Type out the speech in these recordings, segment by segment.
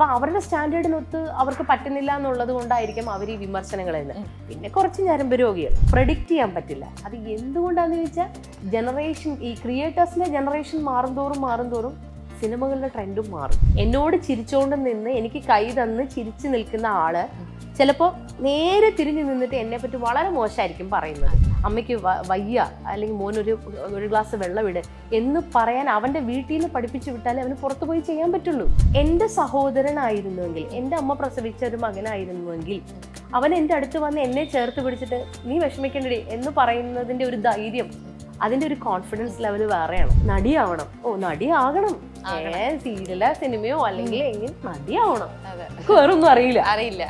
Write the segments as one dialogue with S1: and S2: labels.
S1: അപ്പൊ അവരുടെ സ്റ്റാൻഡേർഡിനൊത്ത് അവർക്ക് പറ്റുന്നില്ല എന്നുള്ളത് കൊണ്ടായിരിക്കും അവർ ഈ വിമർശനങ്ങൾ എന്ന് പിന്നെ കുറച്ച് ഞരമ്പ് രോഗികൾ പ്രഡിക്റ്റ് ചെയ്യാൻ പറ്റില്ല അത് എന്തുകൊണ്ടാന്ന് ചോദിച്ചാൽ ജനറേഷൻ ഈ ക്രിയേറ്റേഴ്സിന്റെ ജനറേഷൻ മാറുന്തോറും മാറുന്തോറും സിനിമകളുടെ ട്രെൻഡും മാറും എന്നോട് ചിരിച്ചോണ്ട് നിന്ന് എനിക്ക് കൈ തന്ന് ചിരിച്ചു നിൽക്കുന്ന ആള് ചിലപ്പോൾ നേരെ തിരിഞ്ഞു നിന്നിട്ട് എന്നെ പറ്റി വളരെ മോശമായിരിക്കും പറയുന്നത് അമ്മയ്ക്ക് വ- വയ്യ അല്ലെങ്കിൽ മോനൊരു ഒരു ഗ്ലാസ് വെള്ളം ഇട് എന്ന് പറയാൻ അവൻ്റെ വീട്ടിൽ നിന്ന് പഠിപ്പിച്ചു വിട്ടാലേ അവന് പുറത്തു പോയി ചെയ്യാൻ പറ്റുള്ളൂ എൻ്റെ സഹോദരനായിരുന്നുവെങ്കിൽ എൻ്റെ അമ്മ പ്രസവിച്ച ഒരു മകനായിരുന്നുവെങ്കിൽ അവൻ എൻ്റെ അടുത്ത് വന്ന് എന്നെ ചേർത്ത് പിടിച്ചിട്ട് നീ വിഷമിക്കണ്ടേ എന്ന് പറയുന്നതിൻ്റെ ഒരു ധൈര്യം അതിൻ്റെ ഒരു കോൺഫിഡൻസ് ലെവൽ വേറെയാണ് നടിയാവണം ഓ നടിയാകണം ഏ സീരിയലോ സിനിമയോ അല്ലെങ്കിൽ എങ്ങനെ നടിയാവണം
S2: അതെ
S1: എനിക്ക് വേറൊന്നും അറിയില്ല
S2: അറിയില്ല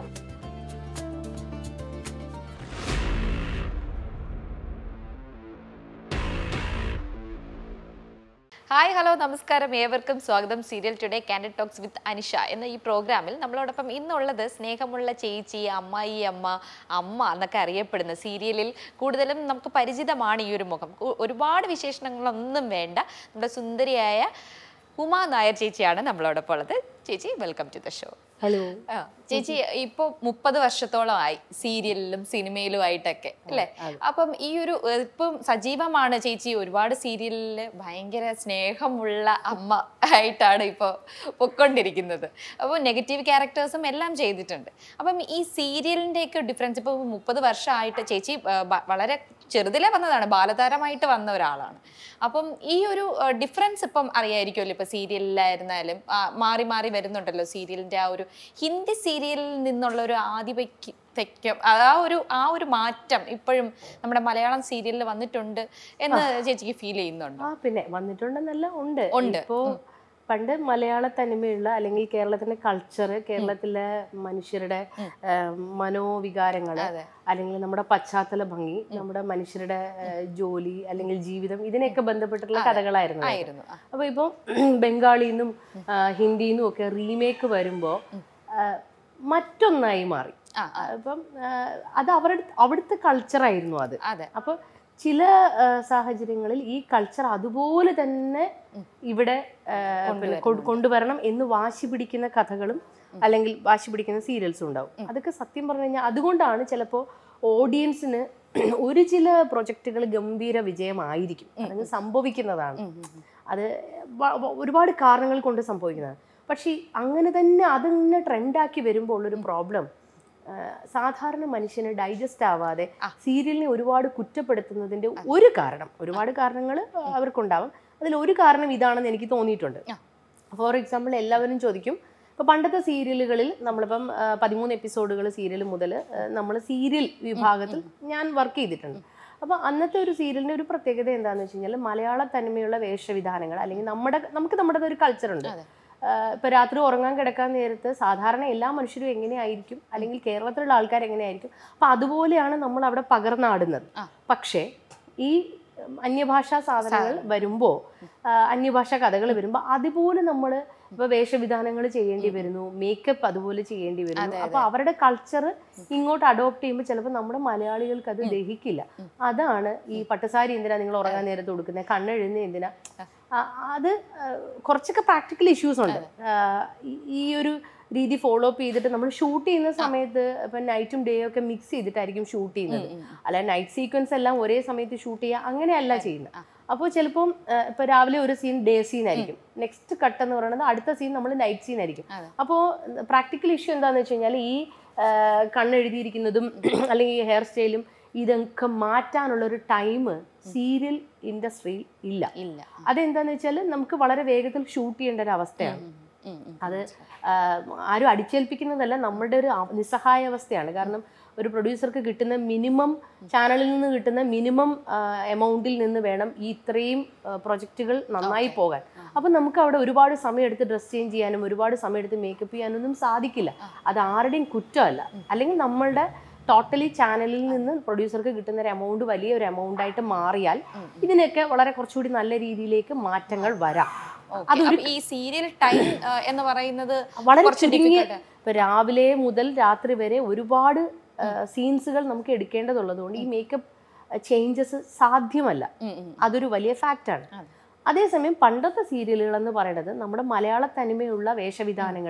S2: ഹായ് ഹലോ നമസ്കാരം ഏവർക്കും സ്വാഗതം serial today candid talks with Anisha എന്ന ഈ പ്രോഗ്രാമിൽ നമ്മളോടൊപ്പം ഇന്നുള്ളത് സ്നേഹമുള്ള ചേച്ചി അമ്മായി അമ്മ അമ്മ എന്നൊക്കെ അറിയപ്പെടുന്ന സീരിയലിൽ കൂടുതലും നമുക്ക് പരിചിതമാണ് ഈ ഒരു മുഖം കു- ഒരുപാട് വിശേഷണങ്ങളൊന്നും വേണ്ട നമ്മുടെ സുന്ദരിയായ ഉമാ നായർ ചേച്ചിയാണ് നമ്മളോടൊപ്പം ഉള്ളത് ചേച്ചി welcome to the show
S1: hello
S2: ആ, ചേച്ചി ഇപ്പൊ മുപ്പത് വർഷത്തോളമായി സീരിയലിലും സിനിമയിലും ആയിട്ടൊക്കെ അല്ലേ അപ്പം ഈ ഒരു ഏഹ്, ഇപ്പം സജീവമാണ് ചേച്ചി ഒരുപാട് സീരിയലില് ഭയങ്കര സ്നേഹമുള്ള അമ്മ ആയിട്ടാണ് ഇപ്പോൾ പൊക്കൊണ്ടിരിക്കുന്നത് അപ്പോൾ നെഗറ്റീവ് ക്യാരക്ടേഴ്സും എല്ലാം ചെയ്തിട്ടുണ്ട് അപ്പം ഈ സീരിയലിൻ്റെ ഒക്കെ ഡിഫറൻസ് ഇപ്പോൾ മുപ്പത് വർഷമായിട്ട് ചേച്ചി ആ, ബ- വളരെ ചെറുതിലെ വന്നതാണ് ബാലതാരമായിട്ട് വന്ന ഒരാളാണ് അപ്പം ഈ ഒരു ഡിഫറൻസ് ഇപ്പം അറിയായിരിക്കുമല്ലോ ഇപ്പം സീരിയലിലായിരുന്നാലും ആ, മാറി മാറി വരുന്നുണ്ടല്ലോ സീരിയലിൻ്റെ ആ ഒരു ഹിന്ദി സീരിയലിൽ നിന്നുള്ള ഒരു ആധിപത്യത്യം ആ ഒരു ആ ഒരു മാറ്റം ഇപ്പോഴും നമ്മുടെ മലയാളം സീരിയലിൽ വന്നിട്ടുണ്ട് എന്ന് ചേച്ചിക്ക് ഫീൽ ചെയ്യുന്നുണ്ടോ
S1: ആ പിന്നെ വന്നിട്ടുണ്ടെന്നല്ല ഉണ്ട്
S2: ഉണ്ട്.
S1: ഇപ്പോ പണ്ട് മലയാള തനിമയുള്ള അല്ലെങ്കിൽ കേരളത്തിന്റെ കൾച്ചർ കേരളത്തിലെ മനുഷ്യരുടെ ആ, മനോവികാരങ്ങള്
S2: അതെ.
S1: അല്ലെങ്കിൽ നമ്മുടെ പശ്ചാത്തല ഭംഗി നമ്മുടെ മനുഷ്യരുടെ ആ, ജോലി അല്ലെങ്കിൽ ജീവിതം ഇതിനെയൊക്കെ ബന്ധപ്പെട്ടിട്ടുള്ള കഥകളായിരുന്നു അത്.
S2: ആയിരുന്നു ആ.
S1: അപ്പൊ ഇപ്പം ബംഗാളിന്നും ഹിന്ദിന്നും ഒക്കെ റീമേക്ക് വരുമ്പോ ആ, മറ്റൊന്നായി മാറി
S2: ആ,
S1: ആ, ഇപ്പം ആ, അത് അവരുടെ അവിടുത്തെ കൾച്ചറായിരുന്നു അത്
S2: അതെ
S1: അപ്പൊ ചില ആ, സാഹചര്യങ്ങളിൽ ഈ കൾച്ചർ അതുപോലെ തന്നെ ഇവിടെ ആ, പിന്നെ കൊ- കൊണ്ടുവരണം എന്ന് വാശി പിടിക്കുന്ന കഥകളും അല്ലെങ്കിൽ വാശി പിടിക്കുന്ന സീരിയൽസും ഉണ്ടാവും അതൊക്കെ സത്യം പറഞ്ഞു കഴിഞ്ഞാൽ അതുകൊണ്ടാണ് ചിലപ്പോൾ ഓഡിയൻസിന് ഒരു ചില പ്രൊജക്റ്റുകൾ ഗംഭീര വിജയമായിരിക്കും അതങ്ങ് സംഭവിക്കുന്നതാണ് അത് വ- വ- ഒരുപാട് കാരണങ്ങൾ കൊണ്ട് സംഭവിക്കുന്നതാണ് പക്ഷേ ഈ അങ്ങനെ തന്നെ അതിങ്ങനെ ട്രെൻഡാക്കി വരുമ്പോൾ ഉള്ളൊരു പ്രോബ്ലം സാധാരണ മനുഷ്യന് ഡൈജസ്റ്റ് ആവാതെ സീരിയലിനെ ഒരുപാട് കുറ്റപ്പെടുത്തുന്നതിന്റെ ഒരു കാരണം ഒരുപാട് കാരണങ്ങൾ അവർക്കുണ്ടാവും അതിൽ ഒരു കാരണം ഇതാണെന്ന് എനിക്ക് തോന്നിയിട്ടുണ്ട്
S2: ആ.
S1: ഫോർ എക്സാമ്പിൾ എല്ലാവരും ചോദിക്കും ഇപ്പോൾ പണ്ടത്തെ സീരിയലുകളിൽ നമ്മളിപ്പം ആ, പതിമൂന്ന് എപ്പിസോഡുകൾ സീരിയൽ മുതൽ നമ്മൾ സീരിയൽ വിഭാഗത്തിൽ ഞാൻ വർക്ക് ചെയ്തിട്ടുണ്ട് അപ്പോൾ അന്നത്തെ ഒരു സീരിയലിൻ്റെ ഒരു പ്രത്യേകത എന്താണെന്ന് വെച്ച് കഴിഞ്ഞാൽ മലയാള തനിമയുള്ള വേഷവിധാനങ്ങൾ അല്ലെങ്കിൽ നമ്മുടെ നമുക്ക് നമ്മുടെ ഒരു കൾച്ചറുണ്ട്
S2: അതെ.
S1: ഇപ്പോൾ രാത്രി ഉറങ്ങാൻ കിടക്കാൻ നേരത്ത് സാധാരണ എല്ലാ മനുഷ്യരും എങ്ങനെയായിരിക്കും അല്ലെങ്കിൽ കേരളത്തിലുള്ള ആൾക്കാർ എങ്ങനെയായിരിക്കും അപ്പോൾ അതുപോലെയാണ് നമ്മൾ അവിടെ പകർന്നാടുന്നത്
S2: ആ.
S1: പക്ഷേ ഈ ഉം, അന്യഭാഷാ സാധനങ്ങൾ വരുമ്പോൾ അന്യഭാഷാ കഥകൾ വരുമ്പോൾ അതുപോലെ നമ്മൾ ഇപ്പോൾ വേഷവിധാനങ്ങൾ ചെയ്യേണ്ടി വരുന്നു മേക്കപ്പ് അതുപോലെ ചെയ്യേണ്ടി വരുന്നു അപ്പോൾ അവരുടെ കൾച്ചർ ഇങ്ങോട്ട് അഡോപ്റ്റ് ചെയ്യുമ്പോൾ ചിലപ്പോൾ നമ്മുടെ മലയാളികൾക്ക് അത് ദഹിക്കില്ല അതാണ് ഈ പട്ടുസാരി എന്തിനാ നിങ്ങൾ ഉറങ്ങാൻ നേരത്ത് കൊടുക്കുന്നത് കണ്ണെഴുന്ന എന്തിനാ ആ, അത് ആ, കുറച്ചൊക്കെ പ്രാക്ടിക്കൽ ഇഷ്യൂസ് ഉണ്ട് ആ, ഈ- ഈ ഒരു രീതി ഫോളോ അപ്പ് ചെയ്തിട്ട് നമ്മൾ ഷൂട്ട് ചെയ്യുന്ന സമയത്ത് ഇപ്പം നൈറ്റും ഡേയും ഒക്കെ മിക്സ് ചെയ്തിട്ടായിരിക്കും ഷൂട്ട് ചെയ്യുന്നത് അല്ല നൈറ്റ് സീക്വൻസ് എല്ലാം ഒരേ സമയത്ത് ഷൂട്ട് ചെയ്യുക അങ്ങനെയല്ല ചെയ്യുന്നത് അപ്പോൾ ചിലപ്പം ഇപ്പോൾ രാവിലെ ഒരു സീൻ ഡേ സീൻ ആയിരിക്കും നെക്സ്റ്റ് കട്ട് എന്ന് പറയുന്നത് അടുത്ത സീൻ നമ്മൾ നൈറ്റ് സീൻ ആയിരിക്കും
S2: അതെ.
S1: അപ്പോൾ പ്രാക്ടിക്കൽ ഇഷ്യൂ എന്താണെന്ന് വെച്ച് കഴിഞ്ഞാൽ ഈ ആ, കണ്ണെഴുതിയിരിക്കുന്നതും അല്ലെങ്കിൽ ഹെയർ സ്റ്റൈലും ഇതൊക്കെ മാറ്റാനുള്ള ഒരു ടൈം സീരിയൽ ഇൻഡസ്ട്രിയിൽ ഇല്ല
S2: ഇല്ല
S1: അതെന്താന്ന് വെച്ചാൽ നമുക്ക് വളരെ വേഗത്തിൽ ഷൂട്ട് ചെയ്യേണ്ട ഒരു അവസ്ഥയാണ്
S2: ഉം, ഉം.
S1: അത് ആ, ആരും അടിച്ചേൽപ്പിക്കുന്നതല്ല നമ്മുടെ ഒരു അവ- നിസ്സഹായ അവസ്ഥയാണ് കാരണം ഒരു പ്രൊഡ്യൂസർക്ക് കിട്ടുന്ന മിനിമം ചാനലിൽ നിന്ന് കിട്ടുന്ന മിനിമം എമൗണ്ടിൽ നിന്ന് വേണം ഈ ഇത്രയും പ്രൊജക്റ്റുകൾ നന്നായി പോകാൻ അപ്പം നമുക്ക് അവിടെ ഒരുപാട് സമയം എടുത്ത് ഡ്രസ് ചേഞ്ച് ചെയ്യാനും ഒരുപാട് സമയം എടുത്ത് മേക്കപ്പ് ചെയ്യാനൊന്നും സാധിക്കില്ല അത് ആരുടെയും കുറ്റമല്ല അല്ലെങ്കിൽ നമ്മളുടെ ടോട്ടലി ചാനലിൽ നിന്ന് പ്രൊഡ്യൂസർക്ക് കിട്ടുന്ന ഒരു എമൗണ്ട് വലിയ ഒരു എമൗണ്ട് ആയിട്ട് മാറിയാൽ ഇതിനൊക്കെ വളരെ കുറച്ചുകൂടി നല്ല രീതിയിലേക്ക് മാറ്റങ്ങൾ വരാം
S2: Okay. അപ്പൊ ഈ സീരിയൽ ടൈം എന്ന് പറയുന്നത്
S1: വളരെ
S2: കുറച്ച്
S1: ചുരുങ്ങിയ
S2: difficult
S1: ഇപ്പൊ രാവിലെ മുതൽ രാത്രി വരെ ഒരുപാട് സീൻസുകൾ നമുക്ക് എടുക്കേണ്ടതുള്ളത് കൊണ്ട് ഈ മേക്കപ്പ് ചേഞ്ചസ് സാധ്യമല്ല
S2: ഉം, ഉം.
S1: അതൊരു വലിയ ഫാക്റ്റാണ്
S2: അതെ.
S1: അതേസമയം പണ്ടത്തെ സീരിയലുകൾ എന്ന് പറയുന്നത് നമ്മുടെ മലയാള തനിമയുള്ള വേഷവിധാനങ്ങളും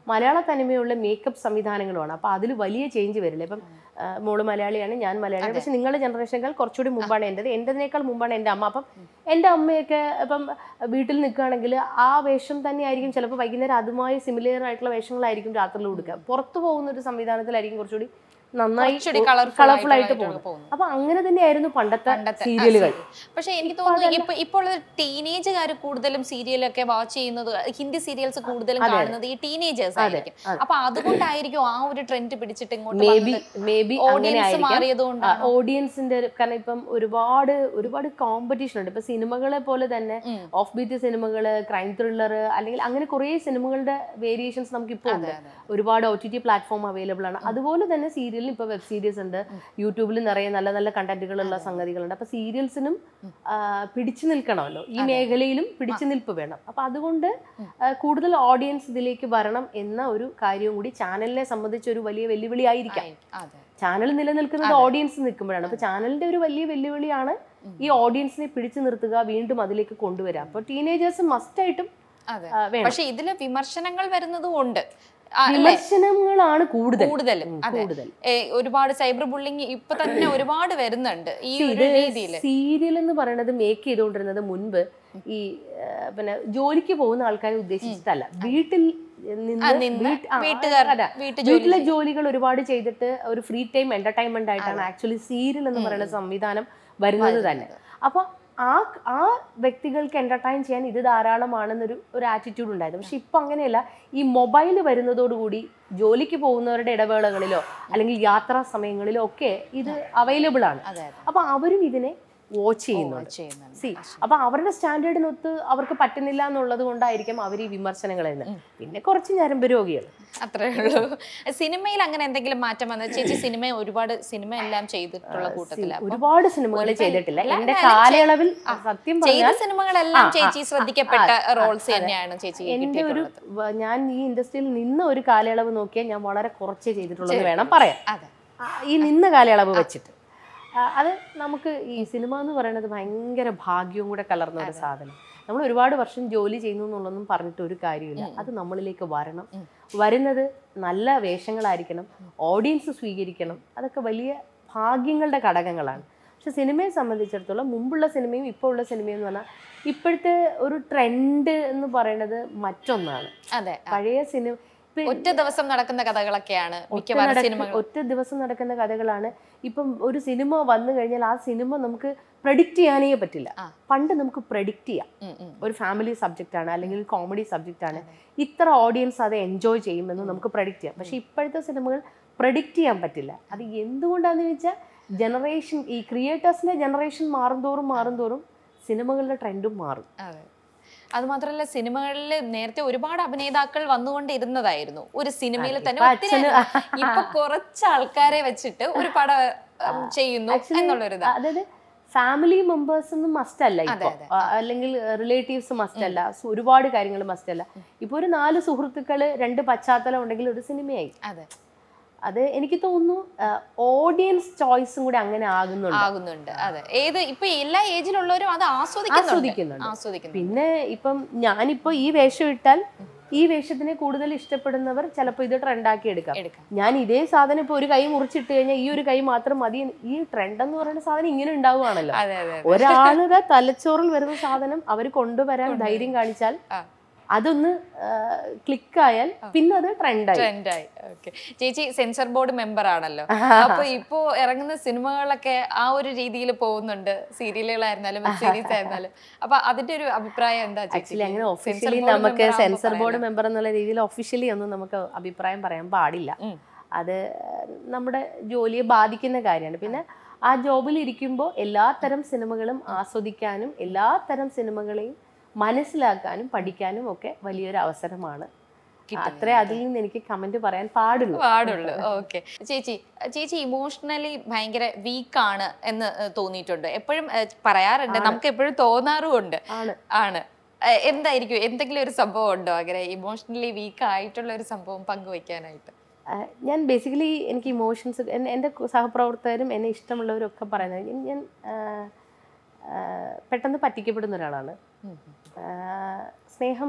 S1: മലയാള തനിമയുള്ള മേക്കപ്പ് സംവിധാനങ്ങളുമാണ് അപ്പോൾ അതിൽ വലിയ ചേഞ്ച് വരില്ല ഇപ്പം ആ, മോള് മലയാളിയാണ് ഞാൻ മലയാളിയാണ് പക്ഷെ നിങ്ങളുടെ ജനറേഷനേക്കാൾ കുറച്ചുകൂടി മുമ്പാണ് എൻ്റെത് എൻ്റെതിനേക്കാൾ മുമ്പാണ് എൻ്റെ അമ്മ അപ്പം എൻ്റെ അമ്മയൊക്കെ ഇപ്പം വീട്ടിൽ നിൽക്കുകയാണെങ്കിൽ ആ വേഷം തന്നെയായിരിക്കും ചിലപ്പോൾ വൈകുന്നേരം അതുമായി സിമിലർ ആയിട്ടുള്ള വേഷങ്ങളായിരിക്കും രാത്രിയിൽ കൊടുക്കുക പുറത്തു പോകുന്ന ഒരു സംവിധാനത്തിലായിരിക്കും കുറച്ചുകൂടി നന്നായി
S2: കുറച്ചുകൂടി colourful
S1: കളർഫുൾ ആയിട്ട്
S2: ആയിട്ടുള്ള
S1: പോകുന്നത്
S2: പോകുന്നു.
S1: അപ്പൊ അങ്ങനെ തന്നെയായിരുന്നു പണ്ടത്തെ
S2: പണ്ടത്തെ
S1: സീരിയലുകൾ
S2: പക്ഷെ എനിക്ക് തോന്നുന്നു ഇപ്പൊ ഇപ്പോൾ ടീനേജുകാർ കൂടുതലും സീരിയലൊക്കെ വാച്ച് ചെയ്യുന്നത് ഹിന്ദി സീരിയൽസ് കൂടുതലും കാണുന്നത് ഈ ടീനേജേഴ്സ് ആയിരിക്കും അപ്പൊ അതുകൊണ്ടായിരിക്കും ആ ഒരു ട്രെൻഡ് പിടിച്ചിട്ട് ഇങ്ങോട്ട്
S1: മേ ബി മേ ബി അങ്ങനെ
S2: ഓഡിയൻസ്
S1: ആയിരിക്കാം
S2: മാറിയത് കൊണ്ടാണ്
S1: ഓഡിയൻസിന്റെ കാരണം ഇപ്പം ഒരുപാട് ഒരുപാട് കോമ്പറ്റീഷൻ ഉണ്ട് ഇപ്പൊ സിനിമകളെ പോലെ തന്നെ ഓഫ് ബീറ്റ് സിനിമകള് ക്രൈം ത്രില്ലർ അല്ലെങ്കിൽ അങ്ങനെ കുറേ സിനിമകളുടെ വേരിയേഷൻസ് നമുക്ക് ഇപ്പോൾ ഉണ്ട് ഒരുപാട് O T T platform available ആണ് അതുപോലെ തന്നെ സീരിയലിൽ ഇപ്പോൾ വെബ് സീരീസ് ഉണ്ട് യൂട്യൂബിൽ നിറയെ നല്ല നല്ല കണ്ടന്റുകളുള്ള സംഗതികളുണ്ട് അപ്പൊ സീരിയൽസിനും പിടിച്ചു നിൽക്കണമല്ലോ ഈ മേഖലയിലും പിടിച്ചു നിൽപ്പ് വേണം അപ്പൊ അതുകൊണ്ട് ആ, കൂടുതൽ ഓഡിയൻസ് ഇതിലേക്ക് വരണം എന്ന ഒരു കാര്യവും കൂടി ചാനലിനെ സംബന്ധിച്ച് ഒരു വലിയ വെല്ലുവിളി ആയിരിക്കാം
S2: അതെ
S1: ചാനൽ നിലനിൽക്കുന്നത് ഓഡിയൻസ് നിൽക്കുമ്പോഴാണ് അപ്പൊ ചാനലിന്റെ ഒരു വലിയ വെല്ലുവിളിയാണ് ഈ ഓഡിയൻസിനെ പിടിച്ചു നിർത്തുക വീണ്ടും അതിലേക്ക് കൊണ്ടുവരിക അപ്പോൾ ടീനേജേഴ്സ് മസ്റ്റ് ആയിട്ടും
S2: അതെ
S1: ആ, വേണം
S2: പക്ഷെ ഇതില് വിമർശനങ്ങൾ വരുന്നതും ഉണ്ട് ആ, അല്ലേ?
S1: വിമർശനങ്ങളാണ് കൂടുതൽ
S2: കൂടുതലും
S1: ഉം,
S2: അതെ
S1: കൂടുതൽ
S2: ഏ, ഒരുപാട് സൈബർ ബുള്ളിങ് ഇപ്പൊ തന്നെ ഒരുപാട് വരുന്നുണ്ട് ഈ ഒരു രീതിയിൽ
S1: സീരിയൽ എന്ന് പറയുന്നത് മേക്ക് ചെയ്തുകൊണ്ടിരുന്നത് മുൻപ് ഈ ആ, പിന്നെ ജോലിക്ക് പോകുന്ന ആൾക്കാരെ ഉദ്ദേശിച്ചിട്ടല്ല വീട്ടിൽ നിന്ന്
S2: നിന്ന്
S1: വീട്ട്- ആ,
S2: വീട്ടുകാർ
S1: അല്ല.
S2: വീട്ടുജോലി
S1: വീട്ടിലെ ജോലികൾ ഒരുപാട് ചെയ്തിട്ട് ഒരു ഫ്രീ ടൈം എന്റർടൈൻമെന്റ് ആയിട്ടാണ് ആക്ച്വലി സീരിയൽ എന്ന് പറയുന്ന സംവിധാനം വരുന്നത് തന്നെ അപ്പൊ ആ ആ വ്യക്തികൾക്ക് എന്റർടൈൻ ചെയ്യാൻ ഇത് ധാരാളമാണെന്നൊരു ഒരു ആറ്റിറ്റ്യൂഡ് ഉണ്ടായിരുന്നു പക്ഷെ ഇപ്പൊ അങ്ങനെയല്ല ഈ മൊബൈൽ വരുന്നതോടുകൂടി ജോലിക്ക് പോകുന്നവരുടെ ഇടവേളകളിലോ അല്ലെങ്കിൽ യാത്രാ സമയങ്ങളിലോ ഒക്കെ ഇത് അവൈലബിൾ ആണ്
S2: അതെ
S1: അപ്പൊ അവരും ഇതിനെ വാച്ച് ചെയ്യുന്നുണ്ട്
S2: ചെയ്യുന്നുണ്ട്
S1: സി അപ്പൊ അവരുടെ സ്റ്റാൻഡേർഡിനൊത്ത് അവർക്ക് പറ്റുന്നില്ല എന്നുള്ളത് കൊണ്ടായിരിക്കും അവർ ഈ വിമർശനങ്ങൾ എന്ന് പിന്നെ കുറച്ച് ഞരമ്പ് രോഗികൾ
S2: അത്രേ ഉള്ളൂ സിനിമയിൽ അങ്ങനെ എന്തെങ്കിലും മാറ്റം വന്നത് ചേച്ചി സിനിമ ഒരുപാട് സിനിമ എല്ലാം ചെയ്തിട്ടുള്ള കൂട്ടത്തില
S1: ഒരുപാട് സിനിമകൾ ചെയ്തിട്ടില്ല എന്റെ കാലയളവിൽ സത്യം
S2: ചെയ്ത
S1: പറഞ്ഞാൽ
S2: സിനിമകളെല്ലാം ചേച്ചി ശ്രദ്ധിക്കപ്പെട്ട റോൾസ് തന്നെയാണ് ചേച്ചി
S1: എന്റെ ഒരു വ- ഞാൻ ഈ ഇൻഡസ്ട്രിയിൽ നിന്ന ഒരു കാലയളവ് നോക്കിയാൽ ഞാൻ വളരെ കുറച്ചേ ചെയ്തിട്ടുള്ളൂ എന്ന് വേണം പറയാൻ
S2: അതെ
S1: ആ, ഈ നിന്ന കാലയളവ് വെച്ചിട്ട് ആ, അത് നമുക്ക് ഈ സിനിമ എന്ന് പറയുന്നത് ഭയങ്കര ഭാഗ്യവും കൂടെ കലർന്ന ഒരു സാധനം നമ്മൾ ഒരുപാട് വർഷം ജോലി ചെയ്യുന്നു എന്നുള്ളതൊന്നും പറഞ്ഞിട്ട് ഒരു കാര്യമില്ല അത് നമ്മളിലേക്ക് വരണം വരുന്നത് നല്ല വേഷങ്ങളായിരിക്കണം ഓഡിയൻസ് സ്വീകരിക്കണം അതൊക്കെ വലിയ ഭാഗ്യങ്ങളുടെ ഘടകങ്ങളാണ് പക്ഷെ സിനിമയെ സംബന്ധിച്ചിടത്തോളം മുമ്പുള്ള സിനിമയും ഇപ്പോൾ ഉള്ള സിനിമയും എന്ന് പറഞ്ഞാൽ ഇപ്പോഴത്തെ ഒരു ട്രെൻഡ് എന്ന് പറയുന്നത് മറ്റൊന്നാണ്
S2: അതെ
S1: പഴയ സിനിമ ഇപ്പൊ
S2: ഒറ്റ ദിവസം നടക്കുന്ന കഥകളൊക്കെയാണ്
S1: ഒറ്റ
S2: മിക്കവാറും
S1: നടക്ക-
S2: സിനിമകൾ
S1: ഒറ്റ ദിവസം നടക്കുന്ന കഥകളാണ് ഇപ്പം ഒരു സിനിമ വന്നു കഴിഞ്ഞാൽ ആ സിനിമ നമുക്ക് പ്രഡിക്റ്റ് ചെയ്യാനേ പറ്റില്ല
S2: ആ.
S1: പണ്ട് നമുക്ക് പ്രഡിക്റ്റ് ചെയ്യാം
S2: ഉം, ഉം.
S1: ഒരു ഫാമിലി സബ്ജക്റ്റ് ആണ് അല്ലെങ്കിൽ കോമഡി സബ്ജക്റ്റ് ആണ് ഇത്ര ഓഡിയൻസ് അത് എൻജോയ് ചെയ്യുമെന്ന് നമുക്ക് പ്രഡിക്റ്റ് ചെയ്യാം പക്ഷെ ഇപ്പോഴത്തെ സിനിമകൾ പ്രഡിക്റ്റ് ചെയ്യാൻ പറ്റില്ല അത് എന്തുകൊണ്ടാന്ന് ചോദിച്ചാൽ ജനറേഷൻ ഈ ക്രിയേറ്റേഴ്സിന്റെ ജനറേഷൻ മാറും തോറും മാറും തോറും സിനിമകളുടെ ട്രെൻഡും മാറും
S2: അതെ അത് മാത്രമല്ല സിനിമകളിൽ നേരത്തെ ഒരുപാട് അഭിനേതാക്കൾ വന്നുകൊണ്ടിരുന്നതായിരുന്നു ഒരു സിനിമയിൽ തന്നെ
S1: ഇപ്പൊ
S2: ഒത്തിരി
S1: അച്ഛന്
S2: ആയിരുന്നു. ഇപ്പൊ കുറച്ച് ആൾക്കാരെ വെച്ചിട്ട് ഒരു പടം ഉം, ചെയ്യുന്നു
S1: Actually,
S2: എന്നുള്ളൊരു ഇതാ
S1: അതായത് ഫാമിലി മെമ്പേഴ്സ് ഒന്നും മസ്റ്റ് അല്ല ഇപ്പൊ
S2: അതെ.
S1: ആ, അല്ലെങ്കിൽ റിലേറ്റീവ്സ് മസ്റ്റ് അല്ല സു- ഒരുപാട് കാര്യങ്ങൾ മസ്റ്റ് അല്ല ഇപ്പൊ ഒരു നാല് സുഹൃത്തുക്കള് രണ്ട് പശ്ചാത്തലം ഉണ്ടെങ്കിൽ ഒരു സിനിമയായി
S2: അതെ
S1: അത് എനിക്ക് തോന്നുന്നു ഓഡിയൻസ് ചോയ്സും കൂടി അങ്ങനെ ആകുന്നുണ്ട്
S2: ആകുന്നുണ്ട് അതെ ഏത് ഇപ്പൊ എല്ലാ ഏജിലുള്ളവരും അത് ആസ്വദിക്കുന്നുണ്ട്
S1: ആസ്വദിക്കുന്നുണ്ട്
S2: ആസ്വദിക്കുന്നു
S1: പിന്നെ ഇപ്പം ഞാനിപ്പോ ഈ വേഷം ഇട്ടാൽ ഈ വേഷത്തിനെ കൂടുതൽ ഇഷ്ടപ്പെടുന്നവർ ചിലപ്പോൾ ഇത് ട്രെൻഡാക്കി എടുക്കാം
S2: എടുക്കാം
S1: ഞാൻ ഇതേ സാധനം ഇപ്പൊ ഒരു കൈ മുറിച്ചിട്ട് കഴിഞ്ഞാൽ ഈ ഒരു കൈ മാത്രം മതി ഈ ട്രെൻഡ് എന്ന് പറയുന്ന സാധനം ഇങ്ങനെ ഉണ്ടാവുകയാണല്ലോ
S2: അതെ അതെ
S1: ഒരാളുടെ തലച്ചോറിൽ വരുന്ന സാധനം അവർ കൊണ്ടുവരാൻ ധൈര്യം കാണിച്ചാൽ
S2: ആ.
S1: അതൊന്ന് ക്ലിക്കായാൽ പിന്നെ അത് ട്രെൻഡായി
S2: ട്രെൻഡായി ഓക്കെ ചേച്ചി സെൻസർ ബോർഡ് മെമ്പർ ആണല്ലോ അപ്പൊ ഇപ്പോ ഇറങ്ങുന്ന സിനിമകളൊക്കെ ആ ഒരു രീതിയിൽ പോകുന്നുണ്ട് സീരിയലുകളായിരുന്നാലും വെബ് സീരീസ് ആയിരുന്നാലും അപ്പൊ അതിന്റെ ഒരു അഭിപ്രായം എന്താ ചേച്ചി
S1: ആക്ച്വലി അങ്ങനെ
S2: Censor
S1: ഒഫീഷ്യലി
S2: board
S1: നമുക്ക്
S2: member ആവുമ്പോ
S1: സെൻസർ ബോർഡ്
S2: പറയാലോ.
S1: മെമ്പർ എന്നുള്ള രീതിയിൽ ഒഫീഷ്യലി ഒന്നും നമുക്ക് അഭിപ്രായം പറയാൻ പാടില്ല
S2: ഉം.
S1: അത് നമ്മുടെ ജോലിയെ ബാധിക്കുന്ന കാര്യമാണ് പിന്നെ ആ ജോബിൽ ഇരിക്കുമ്പോൾ എല്ലാ തരം സിനിമകളും ആസ്വദിക്കാനും എല്ലാ തരം സിനിമകളെയും മനസ്സിലാക്കാനും പഠിക്കാനും ഒക്കെ വലിയൊരു അവസരമാണ് അത്രേ അതിൽ നിന്ന് എനിക്ക് കമന്റ് പറയാൻ പാടുള്ളൂ
S2: പാടുള്ളൂ ഓക്കെ ചേച്ചി ചേച്ചി ഇമോഷണലി ഭയങ്കര വീക്കാണ് എന്ന് ഏഹ്, തോന്നിയിട്ടുണ്ട് എപ്പോഴും ഏഹ്, പറയാറുണ്ട് നമുക്ക് എപ്പോഴും തോന്നാറുമുണ്ട്
S1: ആണ്
S2: ആണ് ഏഹ്, എന്തായിരിക്കും എന്തെങ്കിലും ഒരു സംഭവം ഉണ്ടോ അങ്ങനെ ഇമോഷണലി വീക്ക് ആയിട്ടുള്ള ഒരു സംഭവം പങ്കുവെക്കാനായിട്ട്
S1: ആ, ഞാൻ ബേസിക്കലി എനിക്ക് ഇമോഷൻസ് എൻ്റെ സഹപ്രവർത്തകരും എന്നെ ഇഷ്ടമുള്ളവരും ഒക്കെ പറയുന്നത് ഞാൻ- ഞാൻ ആ, ആ, പെട്ടെന്ന് പറ്റിക്കപ്പെടുന്ന ഒരാളാണ്
S2: ഉം.
S1: ആ, സ്നേഹം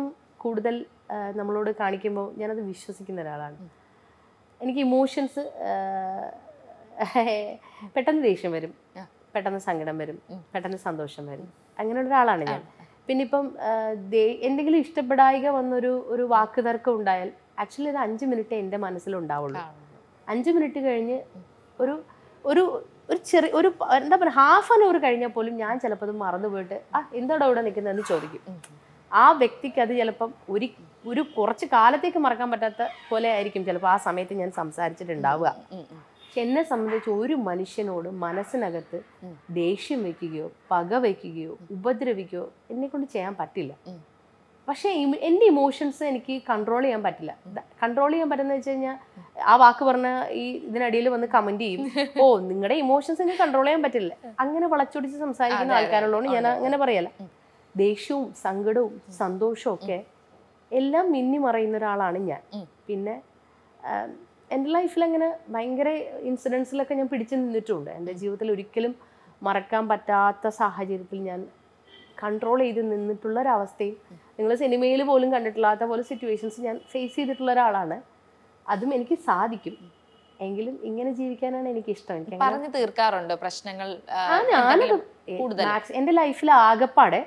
S1: കൂടുതൽ ആ, നമ്മളോട് കാണിക്കുമ്പോൾ ഞാനത് വിശ്വസിക്കുന്ന ഒരാളാണ് എനിക്ക് ഇമോഷൻസ് പെട്ടെന്ന് ദേഷ്യം വരും
S2: ആ.
S1: പെട്ടെന്ന് സങ്കടം വരും
S2: ഉം.
S1: പെട്ടെന്ന് സന്തോഷം വരും അങ്ങനെ ഒരാളാണ് ഞാൻ പിന്നെ ഇപ്പം ആ, ദേ- എന്തെങ്കിലും ഇഷ്ടപ്പെടായിക വന്നൊരു ഒരു വാക്ക് തർക്കം ഉണ്ടായാൽ ആക്ച്വലി ഇത് അഞ്ച് മിനിറ്റ് എൻ്റെ മനസ്സിലുണ്ടാവുള്ളൂ അഞ്ച് മിനിറ്റ് കഴിഞ്ഞ് ഒരു ഒരു ഒരു ചെറിയ ഒരു പ- എന്താ പറയുക ഹാഫ് ആൻ അവർ കഴിഞ്ഞാൽ പോലും ഞാൻ ചിലപ്പോൾ അത് മറന്നു പോയിട്ട് ആ എന്താടാ ഇവിടെ നിൽക്കുന്നതെന്ന് ചോദിക്കും ആ വ്യക്തിക്ക് അത് ചിലപ്പം ഒരു ഒരു കുറച്ച് കാലത്തേക്ക് മറക്കാൻ പറ്റാത്ത പോലെ ആയിരിക്കും ചിലപ്പോൾ ആ സമയത്ത് ഞാൻ സംസാരിച്ചിട്ടുണ്ടാവുക പക്ഷെ എന്നെ സംബന്ധിച്ച് ഒരു മനുഷ്യനോട് മനസ്സിനകത്ത്
S2: ഉം.
S1: ദേഷ്യം വെക്കുകയോ പക വയ്ക്കുകയോ ഉപദ്രവിക്കുകയോ എന്നെ കൊണ്ട് ചെയ്യാൻ പറ്റില്ല
S2: ഉം.
S1: പക്ഷേ ഇമ- എൻ്റെ ഇമോഷൻസ് എനിക്ക് കൺട്രോൾ ചെയ്യാൻ പറ്റില്ല കൺട്രോൾ ചെയ്യാൻ പറ്റുന്ന വെച്ച് കഴിഞ്ഞാൽ ആ വാക്ക് പറഞ്ഞ ഈ ഇതിനടിയിൽ വന്ന് കമന്റ് ചെയ്യും ഓ നിങ്ങളുടെ ഇമോഷൻസ് എനിക്ക് കൺട്രോൾ ചെയ്യാൻ പറ്റില്ല അങ്ങനെ വളച്ചൊടിച്ച് സംസാരിക്കുന്ന
S2: അതെ, അതെ.
S1: ആൾക്കാരുള്ളതുകൊണ്ട് ഞാൻ
S2: അതെ, അതെ.
S1: അങ്ങനെ പറയല
S2: ഉം.
S1: ദേഷ്യവും സങ്കടവും സന്തോഷവും ഒക്കെ എല്ലാം മിന്നി മറയുന്ന ഒരാളാണ് ഞാൻ
S2: ഉം.
S1: പിന്നെ ആം, എൻ്റെ ലൈഫിൽ അങ്ങനെ ഭയങ്കര ഇൻസിഡൻസിലൊക്കെ ഞാൻ പിടിച്ചു നിന്നിട്ടുണ്ട് എൻ്റെ ജീവിതത്തിൽ ഒരിക്കലും മറക്കാൻ പറ്റാത്ത സാഹചര്യത്തിൽ ഞാൻ കൺട്രോൾ ചെയ്ത് നിന്നിട്ടുള്ള ഒരവസ്ഥയും നിങ്ങൾ സിനിമയിൽ പോലും കണ്ടിട്ടില്ലാത്ത പോലെ സിറ്റുവേഷൻസ് ഞാൻ ഫേസ് ചെയ്തിട്ടുള്ള ഒരാളാണ് അതും എനിക്ക് സാധിക്കും എങ്കിലും ഇങ്ങനെ ജീവിക്കാനാണ് എനിക്ക് ഇഷ്ടം എനിക്ക് അങ്ങനെ-
S2: പറഞ്ഞു തീർക്കാറുണ്ടോ പ്രശ്നങ്ങൾ ആ,
S1: ആ ഞാനത്
S2: എന്തെങ്കിലും കൂടുതൽ
S1: മാക്സ് എൻ്റെ ലൈഫിൽ ആകപ്പാടെ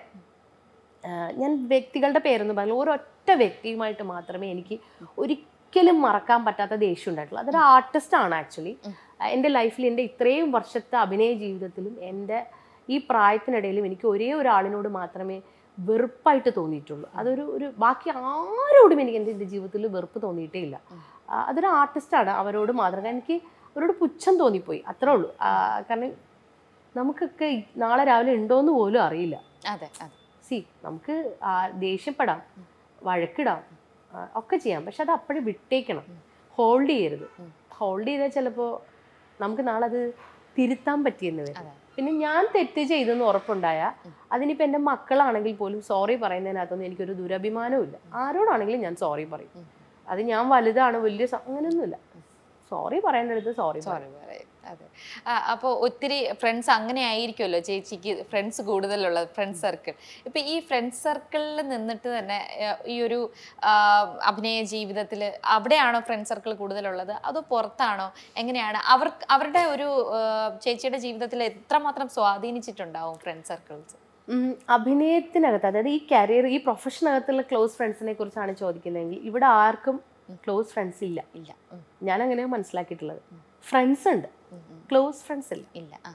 S1: ആ, ഞാൻ വ്യക്തികളുടെ പേരൊന്നും പറഞ്ഞു ഒരൊറ്റ വ്യക്തിയുമായിട്ട് മാത്രമേ എനിക്ക് ഒരിക്കലും മറക്കാൻ പറ്റാത്ത ദേഷ്യം ഉണ്ടായിട്ടുള്ളൂ അതൊരു ആർട്ടിസ്റ്റ് ആണ് ആക്ച്വലി എൻ്റെ ലൈഫിൽ എൻ്റെ ഇത്രയും വർഷത്തെ അഭിനയ ജീവിതത്തിലും എൻ്റെ ഈ പ്രായത്തിനിടയിലും എനിക്ക് ഒരേ ഒരാളിനോട് മാത്രമേ വെറുപ്പായിട്ട് തോന്നിയിട്ടുള്ളൂ അതൊരു ഒരു ബാക്കി ആരോടും എനിക്ക് എൻ്റെ എൻ്റെ ജീവിതത്തിൽ വെറുപ്പ് തോന്നിയിട്ടേ ഇല്ല ആ, അതൊരു ആർട്ടിസ്റ്റാണ് അവരോട് മാത്രം കാരണം എനിക്ക് അവരോട് പുച്ഛം തോന്നിപ്പോയി അത്രേ ഉള്ളൂ ആ, കാരണം നമുക്കൊക്കെ ഈ നാളെ രാവിലെ ഉണ്ടോയെന്ന് പോലും അറിയില്ല
S2: അതെ അതെ
S1: സി നമുക്ക് ആ ദേഷ്യപ്പെടാം വഴക്കിടാം ആ, ഒക്കെ ചെയ്യാം പക്ഷെ അത് അപ്പോഴും വിട്ടേക്കണം ഹോൾഡ് ചെയ്യരുത്
S2: ഉം.
S1: ഹോൾഡ് ചെയ്താൽ ചിലപ്പോൾ നമുക്ക് നാളെ അത് തിരുത്താൻ പറ്റിയെന്ന് വരും
S2: അതെ.
S1: പിന്നെ ഞാൻ തെറ്റ് ചെയ്തെന്ന് ഉറപ്പുണ്ടായ അതിനിപ്പോൾ എൻ്റെ മക്കളാണെങ്കിൽ പോലും സോറി പറയുന്നതിനകത്തൊന്നും എനിക്കൊരു ദുരഭിമാനവും ഇല്ല ആരോടാണെങ്കിലും ഞാൻ സോറി പറയും
S2: ഉം.
S1: അത് ഞാൻ വലുതാണ് വലിയ സ- അങ്ങനെയൊന്നുമില്ല സോറി പറയേണ്ടടുത്ത് സോറി
S2: സോറി പറയും അതെ ആ, അപ്പോൾ ഒത്തിരി ഫ്രണ്ട്സ് അങ്ങനെ ആയിരിക്കുമല്ലോ ചേച്ചിക്ക് ഫ്രണ്ട്സ് കൂടുതലുള്ളത് ഫ്രണ്ട് സർക്കിൾ ഇപ്പം ഈ ഫ്രണ്ട് സർക്കിളിൽ നിന്നിട്ട് തന്നെ ആ, ഈ ഒരു ആ, അഭിനയ ജീവിതത്തിൽ അവിടെയാണോ ഫ്രണ്ട് സർക്കിൾ കൂടുതലുള്ളത് അതോ പുറത്താണോ എങ്ങനെയാണ് അവർ അവരുടെ ഒരു ആ, ചേച്ചിയുടെ ജീവിതത്തിൽ എത്രമാത്രം സ്വാധീനിച്ചിട്ടുണ്ടാവും ഫ്രണ്ട് സർക്കിൾസ്
S1: ഉം, അഭിനയത്തിനകത്ത് അതായത് ഈ കരിയർ ഈ പ്രൊഫഷനകത്തുള്ള ക്ലോസ് ഫ്രണ്ട്സിനെ കുറിച്ചാണ് ചോദിക്കുന്നതെങ്കിൽ ഇവിടെ ആർക്കും ക്ലോസ് ഫ്രണ്ട്സ് ഇല്ല
S2: ഇല്ല ഉം,
S1: ഞാൻ അങ്ങനെയാണ് മനസ്സിലാക്കിയിട്ടുള്ളത് ഫ്രണ്ട്സ് ഉണ്ട്
S2: ഉം, ഉം.
S1: ക്ലോസ് ഫ്രണ്ട്സ് ഇല്ല
S2: ഇല്ല ആ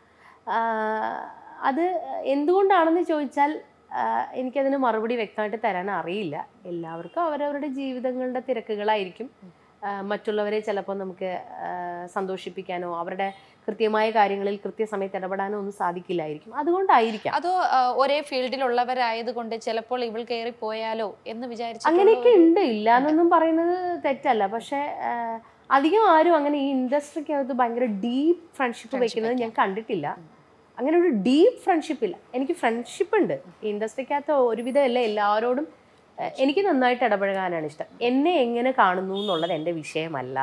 S1: ആഹ് അത് എന്തുകൊണ്ടാണെന്ന് ചോദിച്ചാൽ ആഹ് എനിക്കതിന് മറുപടി വ്യക്തമായിട്ട് തരാൻ അറിയില്ല എല്ലാവർക്കും അവരവരുടെ ജീവിതങ്ങളുടെ തിരക്കുകളായിരിക്കും ആഹ് മറ്റുള്ളവരെ ചിലപ്പോൾ നമുക്ക് ആഹ് സന്തോഷിപ്പിക്കാനോ അവരുടെ കൃത്യമായ കാര്യങ്ങളിൽ കൃത്യസമയത്ത് ഇടപെടാനോ ഒന്നും സാധിക്കില്ലായിരിക്കും അതുകൊണ്ടായിരിക്കാം
S2: അതോ ആ, ഒരേ ഫീൽഡിലുള്ളവരായതുകൊണ്ട് ചിലപ്പോൾ ഇവൾ കയറി പോയാലോ എന്ന് വിചാരിച്ചു
S1: അങ്ങനെയൊക്കെ ഉണ്ട് ഇല്ല എന്നൊന്നും പറയുന്നത് തെറ്റല്ല പക്ഷെ ആഹ് അധികം ആരും അങ്ങനെ ഈ ഇൻഡസ്ട്രിക്കകത്ത് ഭയങ്കര ഡീപ്പ് ഫ്രണ്ട്ഷിപ്പ് വെക്കുന്നത് ഞാൻ കണ്ടിട്ടില്ല അങ്ങനെ ഒരു ഡീപ്പ് ഫ്രണ്ട്ഷിപ്പ് ഇല്ല എനിക്ക് ഫ്രണ്ട്ഷിപ്പ് ഉണ്ട് ഈ ഇൻഡസ്ട്രിക്കകത്ത് ഒരുവിധം അല്ല എല്ലാവരോടും ആഹ് എനിക്ക് നന്നായിട്ട് ഇടപഴകാനാണ് ഇഷ്ടം എന്നെ എങ്ങനെ കാണുന്നു എന്നുള്ളത് എൻ്റെ വിഷയമല്ല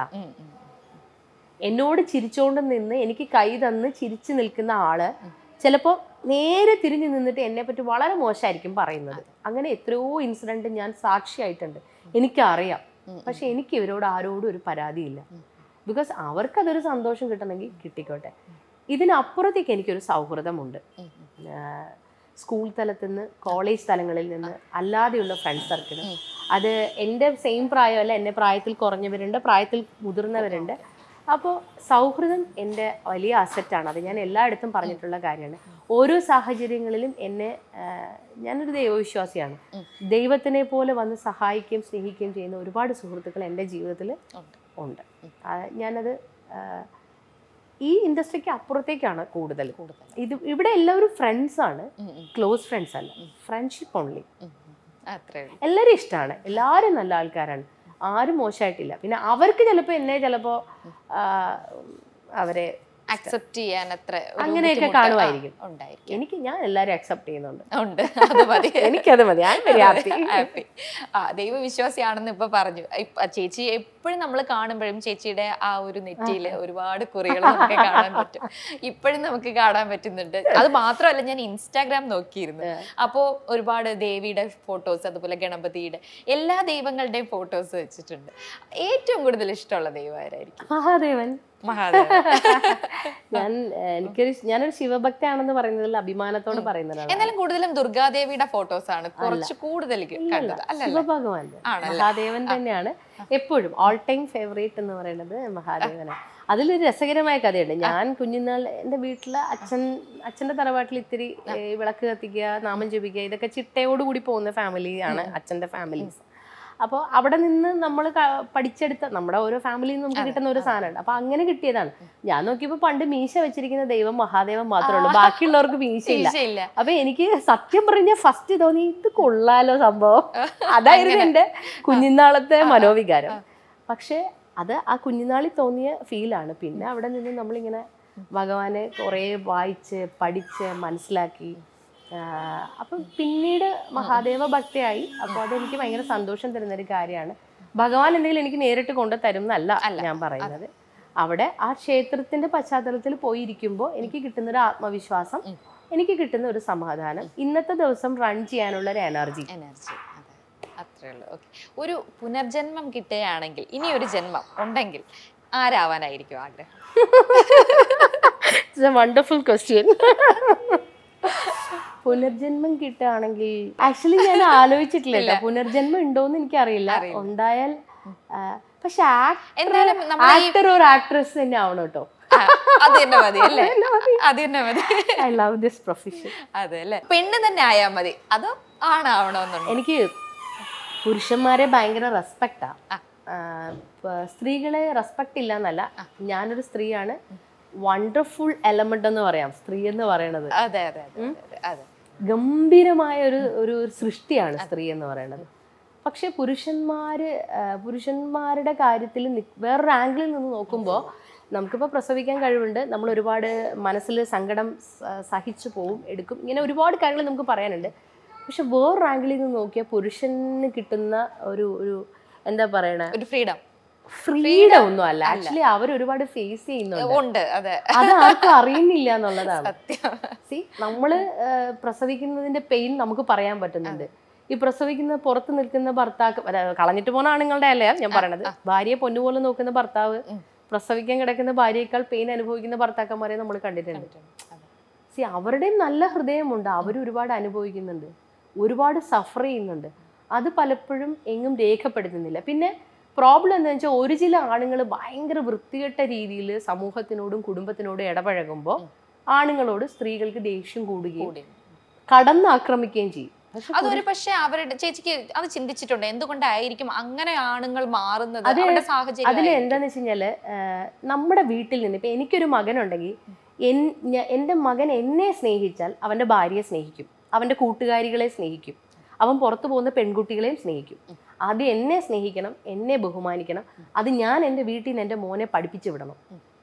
S1: എന്നോട് ചിരിച്ചുകൊണ്ട് നിന്ന് എനിക്ക് കൈ തന്ന് ചിരിച്ചു നിൽക്കുന്ന ആള് ചിലപ്പോൾ നേരെ തിരിഞ്ഞു നിന്നിട്ട് എന്നെ പറ്റി വളരെ മോശമായിരിക്കും പറയുന്നത് അങ്ങനെ എത്രയോ ഇൻസിഡന്റ് ഞാൻ സാക്ഷിയായിട്ടുണ്ട് എനിക്കറിയാം പക്ഷെ എനിക്ക് ഇവരോട് ആരോടും ഒരു പരാതിയില്ല ബിക്കോസ് അവർക്കതൊരു സന്തോഷം കിട്ടണമെങ്കിൽ കിട്ടിക്കോട്ടെ ഇതിനപ്പുറത്തേക്ക് എനിക്കൊരു സൗഹൃദമുണ്ട് ആഹ് സ്കൂൾ തലത്തിൽ നിന്ന് കോളേജ് തലങ്ങളിൽ നിന്ന് അല്ലാതെയുള്ള ഫ്രണ്ട് സർക്കിൾ അത് എൻ്റെ സെയിം പ്രായമല്ല എൻ്റെ പ്രായത്തിൽ കുറഞ്ഞവരുണ്ട് പ്രായത്തിൽ മുതിർന്നവരുണ്ട് അപ്പോൾ സൗഹൃദം എൻ്റെ വലിയ അസറ്റാണ് അത് ഞാൻ എല്ലായിടത്തും പറഞ്ഞിട്ടുള്ള കാര്യമാണ് ഓരോ സാഹചര്യങ്ങളിലും എന്നെ ആഹ് ഞാനൊരു ദൈവവിശ്വാസിയാണ് ദൈവത്തിനെ പോലെ വന്ന് സഹായിക്കുകയും സ്നേഹിക്കുകയും ചെയ്യുന്ന ഒരുപാട് സുഹൃത്തുക്കൾ എൻ്റെ ജീവിതത്തിൽ
S2: ഉണ്ട്.
S1: ഉണ്ട് ആ, ഞാനത് ആഹ് ഈ ഇൻഡസ്ട്രിക്ക് അപ്പുറത്തേക്കാണ് കൂടുതൽ
S2: കൂടുതൽ
S1: ഇത് ഇവിടെ എല്ലാവരും ഫ്രണ്ട്സ് ആണ്
S2: ഉം, ഉം,
S1: ക്ലോസ് ഫ്രണ്ട്സ് അല്ല ഫ്രണ്ട്ഷിപ്പ് ഓൺലി
S2: ഉം, ഉം. അത്രേ ഉള്ളൂ
S1: എല്ലാവരും ഇഷ്ടമാണ് എല്ലാവരും നല്ല ആൾക്കാരാണ് ആരും മോശമായിട്ടില്ല പിന്നെ അവർക്ക് ചിലപ്പോൾ എന്നെ ചിലപ്പോൾ അവരെ
S2: അക്സെപ്റ്റ് ചെയ്യാൻ അത്ര ഒരു
S1: അങ്ങനെയൊക്കെ
S2: ബുദ്ധിമുട്ട്, ആ,
S1: കാണുമായിരിക്കും.
S2: ഉണ്ടായിരിക്കും
S1: എനിക്ക് ഞാൻ എല്ലാവരും അക്സെപ്റ്റ് ചെയ്യുന്നുണ്ട്
S2: ഉണ്ട് അത് മതി
S1: എനിക്കത് മതി ഞാൻ വെരി ഹാപ്പി
S2: ഹാപ്പി ആ ദൈവവിശ്വാസിയാണെന്ന് ഇപ്പൊ പറഞ്ഞു ഇപ്പ- ചേച്ചി എപ്പോഴും നമ്മൾ കാണുമ്പോഴും ചേച്ചിയുടെ ആ ഒരു നെറ്റിയില് ഒരുപാട് കുറികൾ നമുക്ക് കാണാൻ പറ്റും ഇപ്പോഴും നമുക്ക് കാണാൻ പറ്റുന്നുണ്ട് അത് മാത്രമല്ല ഞാൻ ഇൻസ്റ്റാഗ്രാം നോക്കിയിരുന്നു അപ്പോ ഒരുപാട് ദേവിയുടെ ഫോട്ടോസ് അതുപോലെ ഗണപതിയുടെ എല്ലാ ദൈവങ്ങളുടെയും ഫോട്ടോസ് വെച്ചിട്ടുണ്ട് ഏറ്റവും കൂടുതൽ ഇഷ്ടമുള്ള ദൈവം ആരായിരിക്കും
S1: മഹാദേവൻ
S2: മഹാദേവൻ
S1: ഞാൻ ഏഹ്, എനിക്കൊരു ഞാനൊരു ശിവഭക്തയാണെന്ന് പറയുന്നതിൽ അഭിമാനത്തോട് പറയുന്നതാണ്
S2: എന്നാലും കൂടുതലും ദുർഗാദേവിയുടെ ഫോട്ടോസ് ആണ് കുറച്ച് കൂടുതൽ കണ്ടത് അല്ലല്ല
S1: ശിവഭഗവാന്റെ മഹാദേവൻ തന്നെയാണ് എപ്പോഴും ഓൾ ടൈം ഫേവറേറ്റ് എന്ന് പറയുന്നത് മഹാദേവനാണ് അതിലൊരു രസകരമായ കഥയുണ്ട് ഞാൻ കുഞ്ഞുനാൾ എൻ്റെ വീട്ടില് അച്ഛൻ അച്ഛൻ്റെ തറവാട്ടിൽ ഇത്തിരി ഏഹ്, വിളക്ക് കത്തിക്കുക നാമം ജപിക്കുക ഇതൊക്കെ ചിട്ടയോടുകൂടി പോകുന്ന ഫാമിലിയാണ് അച്ഛൻ്റെ ഫാമിലീസ് അപ്പോൾ അവിടെ നിന്ന് നമ്മൾ പഠിച്ചെടുത്ത നമ്മുടെ ഓരോ ഫാമിലിയിൽ നിന്ന് നമുക്ക് കിട്ടുന്ന ഒരു സാധനമുണ്ട് അപ്പൊ അങ്ങനെ കിട്ടിയതാണ് ഞാൻ നോക്കിയപ്പോൾ പണ്ട് മീശ വെച്ചിരിക്കുന്ന ദൈവം മഹാദേവൻ മാത്രമേ ഉള്ളൂ ബാക്കിയുള്ളവർക്ക് മീശയില്ല
S2: ഇല്ല
S1: അപ്പൊ എനിക്ക് സത്യം പറഞ്ഞ ഫസ്റ്റ് തോന്നി ഇത് കൊള്ളാലോ സംഭവം അതായിരുന്നു എന്റെ കുഞ്ഞുനാളത്തെ മനോവികാരം പക്ഷെ അത് ആ കുഞ്ഞുനാളിൽ തോന്നിയ ഫീലാണ് പിന്നെ അവിടെ നിന്ന് നമ്മളിങ്ങനെ ഭഗവാനെ കുറേ വായിച്ച് പഠിച്ച് മനസ്സിലാക്കി ആഹ് അപ്പൊ പിന്നീട് മഹാദേവ ഭക്തയായി അപ്പോൾ അതെനിക്ക് ഭയങ്കര സന്തോഷം തരുന്ന ഒരു കാര്യമാണ് ഭഗവാൻ എന്തെങ്കിലും എനിക്ക് നേരിട്ട് കൊണ്ടു തരും എന്നല്ല ഞാൻ പറയുന്നത് അവിടെ ആ ക്ഷേത്രത്തിന്റെ പശ്ചാത്തലത്തിൽ പോയിരിക്കുമ്പോൾ എനിക്ക് കിട്ടുന്ന ഒരു ആത്മവിശ്വാസം എനിക്ക് കിട്ടുന്ന ഒരു സമാധാനം ഇന്നത്തെ ദിവസം റൺ ചെയ്യാനുള്ള ഒരു എനർജി
S2: എനർജി അതെ അത്രേ ഉള്ളൂ ഓക്കെ ഒരു പുനർജന്മം കിട്ടുകയാണെങ്കിൽ ഇനി ഒരു ജന്മം ഉണ്ടെങ്കിൽ ആരാവാനായിരിക്കും ആഗ്രഹം
S1: ഇറ്റ്സ് എ വണ്ടർഫുൾ ക്വസ്റ്റ്യൻ പുനർജന്മം കിട്ടുകയാണെങ്കിൽ ആക്ച്വലി ഞാൻ ആലോചിച്ചിട്ടില്ല കേട്ടോ പുനർജന്മം ഉണ്ടോന്ന് എനിക്കറിയില്ല ഉണ്ടായാൽ ആ, പക്ഷെ
S2: എന്തായാലും നമ്മൾ
S1: ആക്ടർ ഒരു ആക്ട്രസ് തന്നെ ആവണം കേട്ടോ
S2: അത് തന്നെ മതി അല്ലേ അത് തന്നെ മതി
S1: ഐ ലവ് ദിസ് പ്രൊഫഷൻ
S2: അതെ അല്ലേ പെണ്ണ് തന്നെ ആയാ മതി അതോ ആണാവണമെന്നുണ്ട്
S1: എനിക്ക് പുരുഷന്മാരെ ഭയങ്കര റെസ്പെക്റ്റാ
S2: ആ.
S1: സ്ത്രീകളെ റെസ്പെക്ട് ഇല്ല എന്നല്ല ഞാനൊരു സ്ത്രീയാണ് വണ്ടർഫുൾ എലമെന്റ് എന്ന് പറയാം സ്ത്രീ എന്ന് പറയണത്
S2: അതെ അതെ അതെ അതെ, അതെ
S1: ഗംഭീരമായ ഒരു ഒരു സൃഷ്ടിയാണ് സ്ത്രീ എന്ന് പറയുന്നത് പക്ഷെ പുരുഷന്മാര് ആ, പുരുഷന്മാരുടെ കാര്യത്തിൽ നി- വേറൊരു ആംഗിളിൽ നിന്ന് നോക്കുമ്പോൾ നമുക്കിപ്പോൾ പ്രസവിക്കാൻ കഴിവുണ്ട് നമ്മൾ ഒരുപാട് മനസ്സിൽ സങ്കടം സ- സഹിച്ചു പോവും എടുക്കും ഇങ്ങനെ ഒരുപാട് കാര്യങ്ങൾ നമുക്ക് പറയാനുണ്ട് പക്ഷെ വേറൊരു ആംഗിളിൽ നിന്ന് നോക്കിയാൽ പുരുഷന് കിട്ടുന്ന ഒരു ഒരു എന്താ പറയണ
S2: ഒരു ഫ്രീഡം
S1: ഫ്രീഡം ഒന്നും അല്ല ആക്ച്വലി അവർ ഒരുപാട് ഫേസ് ചെയ്യുന്നുണ്ട്
S2: ഉണ്ട് അതെ
S1: അത് ആർക്കും അറിയുന്നില്ല എന്നുള്ളതാണ്
S2: സത്യം
S1: സി നമ്മള് ഏഹ്, പ്രസവിക്കുന്നതിന്റെ പെയിൻ നമുക്ക് പറയാൻ പറ്റുന്നുണ്ട് ഈ പ്രസവിക്കുന്ന പുറത്ത് നിൽക്കുന്ന ഭർത്താക്ക് അല്ല, കളഞ്ഞിട്ട് പോകുന്ന ആണുങ്ങളുടെ അല്ല ഞാൻ പറയണത് ഭാര്യയെ പൊന്നുപോലെ നോക്കുന്ന ഭർത്താവ് പ്രസവിക്കാൻ കിടക്കുന്ന ഭാര്യയേക്കാൾ പെയിൻ അനുഭവിക്കുന്ന ഭർത്താക്കന്മാരെ നമ്മൾ കണ്ടിട്ടുണ്ട് സി അവരുടെയും നല്ല ഹൃദയമുണ്ട് അവർ ഒരുപാട് അനുഭവിക്കുന്നുണ്ട് ഒരുപാട് സഫർ ചെയ്യുന്നുണ്ട് അത് പലപ്പോഴും എങ്ങും രേഖപ്പെടുത്തുന്നില്ല പിന്നെ പ്രോബ്ലം എന്താണെന്ന് വെച്ചാൽ ഒരു ചില ആണുങ്ങൾ ഭയങ്കര വൃത്തികെട്ട രീതിയിൽ സമൂഹത്തിനോടും കുടുംബത്തിനോടും ഇടപഴകുമ്പോൾ ആണുങ്ങളോട് സ്ത്രീകൾക്ക് ദേഷ്യം കൂടുകയും
S2: കൂടി
S1: കടന്നാക്രമിക്കുകയും ചെയ്യും പക്ഷെ
S2: അതൊരു പക്ഷെ അവരുടെ ചേച്ചിക്ക് അത് ചിന്തിച്ചിട്ടുണ്ട് എന്തുകൊണ്ടായിരിക്കും അങ്ങനെ ആണുങ്ങൾ മാറുന്നത് അവരുടെ സാഹചര്യം
S1: അതിൽ എന്താന്ന് വെച്ച് കഴിഞ്ഞാല് ആഹ്, നമ്മുടെ വീട്ടിൽ നിന്ന് ഇപ്പൊ എനിക്കൊരു മകനുണ്ടെങ്കിൽ എൻ ഞ- എൻ്റെ മകൻ എന്നെ സ്നേഹിച്ചാൽ അവൻ്റെ ഭാര്യയെ സ്നേഹിക്കും അവൻ്റെ കൂട്ടുകാരികളെ സ്നേഹിക്കും അവൻ പുറത്തു പോകുന്ന പെൺകുട്ടികളെയും സ്നേഹിക്കും ആദ്യം എന്നെ സ്നേഹിക്കണം എന്നെ ബഹുമാനിക്കണം അത് ഞാൻ എൻ്റെ വീട്ടിൽ നിന്ന് എൻ്റെ മോനെ പഠിപ്പിച്ചു വിടണം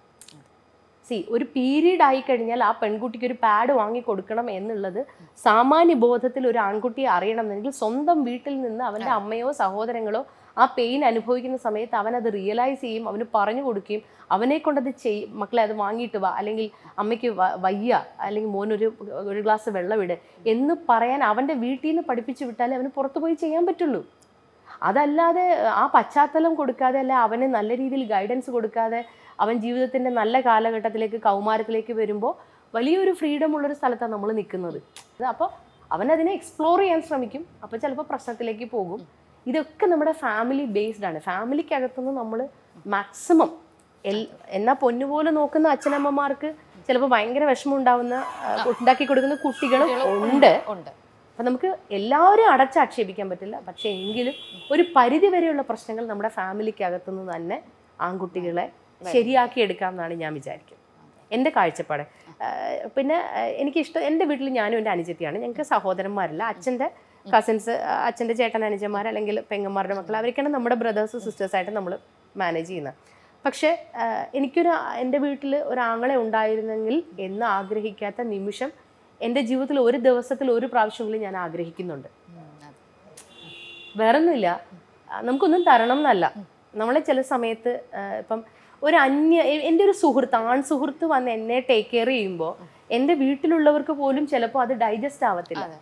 S1: സി ഒരു പീരീഡ് ആയി കഴിഞ്ഞാൽ ആ പെൺകുട്ടിക്ക് ഒരു പാഡ് വാങ്ങി കൊടുക്കണം എന്നുള്ളത് സാമാന്യ ബോധത്തിൽ ഒരു ആൺകുട്ടിയെ അറിയണമെന്നെങ്കിൽ സ്വന്തം വീട്ടിൽ നിന്ന് അവൻ്റെ അമ്മയോ സഹോദരങ്ങളോ ആ പെയിൻ അനുഭവിക്കുന്ന സമയത്ത് അവൻ അത് റിയലൈസ് ചെയ്യും അവന് പറഞ്ഞു കൊടുക്കുകയും അവനെ കൊണ്ടത് ചെയ് മക്കളെ അത് വാങ്ങിയിട്ട് വാ അല്ലെങ്കിൽ അമ്മയ്ക്ക് വ- വയ്യ അല്ലെങ്കിൽ മോനൊരു ഒരു ഗ്ലാസ് വെള്ളം ഇട് എന്ന് പറയാൻ അവൻ്റെ വീട്ടിൽ നിന്ന് പഠിപ്പിച്ചു വിട്ടാലേ അവന് പുറത്തു പോയി ചെയ്യാൻ പറ്റുള്ളൂ അതല്ലാതെ ആ പശ്ചാത്തലം കൊടുക്കാതെ അല്ല അവന് നല്ല രീതിയിൽ ഗൈഡൻസ് കൊടുക്കാതെ അവൻ ജീവിതത്തിൻ്റെ നല്ല കാലഘട്ടത്തിലേക്ക് കൗമാരത്തിലേക്ക് വരുമ്പോൾ വലിയൊരു ഫ്രീഡം ഉള്ളൊരു സ്ഥലത്താണ് നമ്മൾ നിൽക്കുന്നത് അപ്പോൾ അവൻ അതിനെ എക്സ്പ്ലോർ ചെയ്യാൻ ശ്രമിക്കും അപ്പോൾ ചിലപ്പോൾ പ്രശ്നത്തിലേക്ക് പോകും ഇതൊക്കെ നമ്മുടെ ഫാമിലി ബേസ്ഡ് ആണ് ഫാമിലിക്കകത്തുനിന്ന് നമ്മൾ മാക്സിമം എൽ എന്നാ പൊന്നുപോലെ നോക്കുന്ന അച്ഛനമ്മമാർക്ക് ചിലപ്പോൾ ഭയങ്കര വിഷമം ഉണ്ടാവുന്ന ആ, ഉണ്ടാക്കി കൊടുക്കുന്ന കുട്ടികളും ഉണ്ട്
S2: ഉണ്ട്
S1: അപ്പം നമുക്ക് എല്ലാവരും അടച്ചാക്ഷേപിക്കാൻ പറ്റില്ല പക്ഷേ എങ്കിലും ഒരു പരിധി വരെയുള്ള പ്രശ്നങ്ങൾ നമ്മുടെ ഫാമിലിക്കകത്തുനിന്ന് തന്നെ ആൺകുട്ടികളെ ശരിയാക്കി എടുക്കാം എന്നാണ് ഞാൻ വിചാരിക്കുന്നത് എൻ്റെ കാഴ്ചപ്പാട് ആഹ് പിന്നെ ആഹ് എനിക്കിഷ്ടം എൻ്റെ വീട്ടിൽ ഞാനും എൻ്റെ അനുജത്തിയാണ് ഞങ്ങൾക്ക് സഹോദരന്മാരില്ല അച്ഛൻ്റെ കസിൻസ് അച്ഛൻ്റെ ചേട്ടൻ അനുജന്മാർ അല്ലെങ്കിൽ പെങ്ങന്മാരുടെ മക്കൾ അവരൊക്കെയാണ് നമ്മുടെ ബ്രദേഴ്സ് സിസ്റ്റേഴ്സായിട്ട് നമ്മൾ മാനേജ് ചെയ്യുന്നത് പക്ഷെ ആ, എനിക്കൊരു എൻ്റെ വീട്ടിൽ ഒരാങ്ങളെ ഉണ്ടായിരുന്നെങ്കിൽ എന്ന് ആഗ്രഹിക്കാത്ത നിമിഷം എൻ്റെ ജീവിതത്തിൽ ഒരു ദിവസത്തിൽ ഒരു പ്രാവശ്യമെങ്കിലും ഞാൻ ആഗ്രഹിക്കുന്നുണ്ട്
S2: ഉം, അതെ.
S1: വേറൊന്നുമില്ല ആ, നമുക്കൊന്നും തരണം എന്നല്ല നമ്മളെ ചില സമയത്ത് ആ, ഇപ്പം ഒരു അന്യ എ- എൻ്റെ ഒരു സുഹൃത്ത് ആൺ സുഹൃത്ത് വന്ന് എന്നെ ടേക്ക് കെയർ ചെയ്യുമ്പോൾ എൻ്റെ വീട്ടിലുള്ളവർക്ക് പോലും ചിലപ്പോൾ അത് ഡൈജസ്റ്റ് ആവത്തില്ല
S2: അതെ.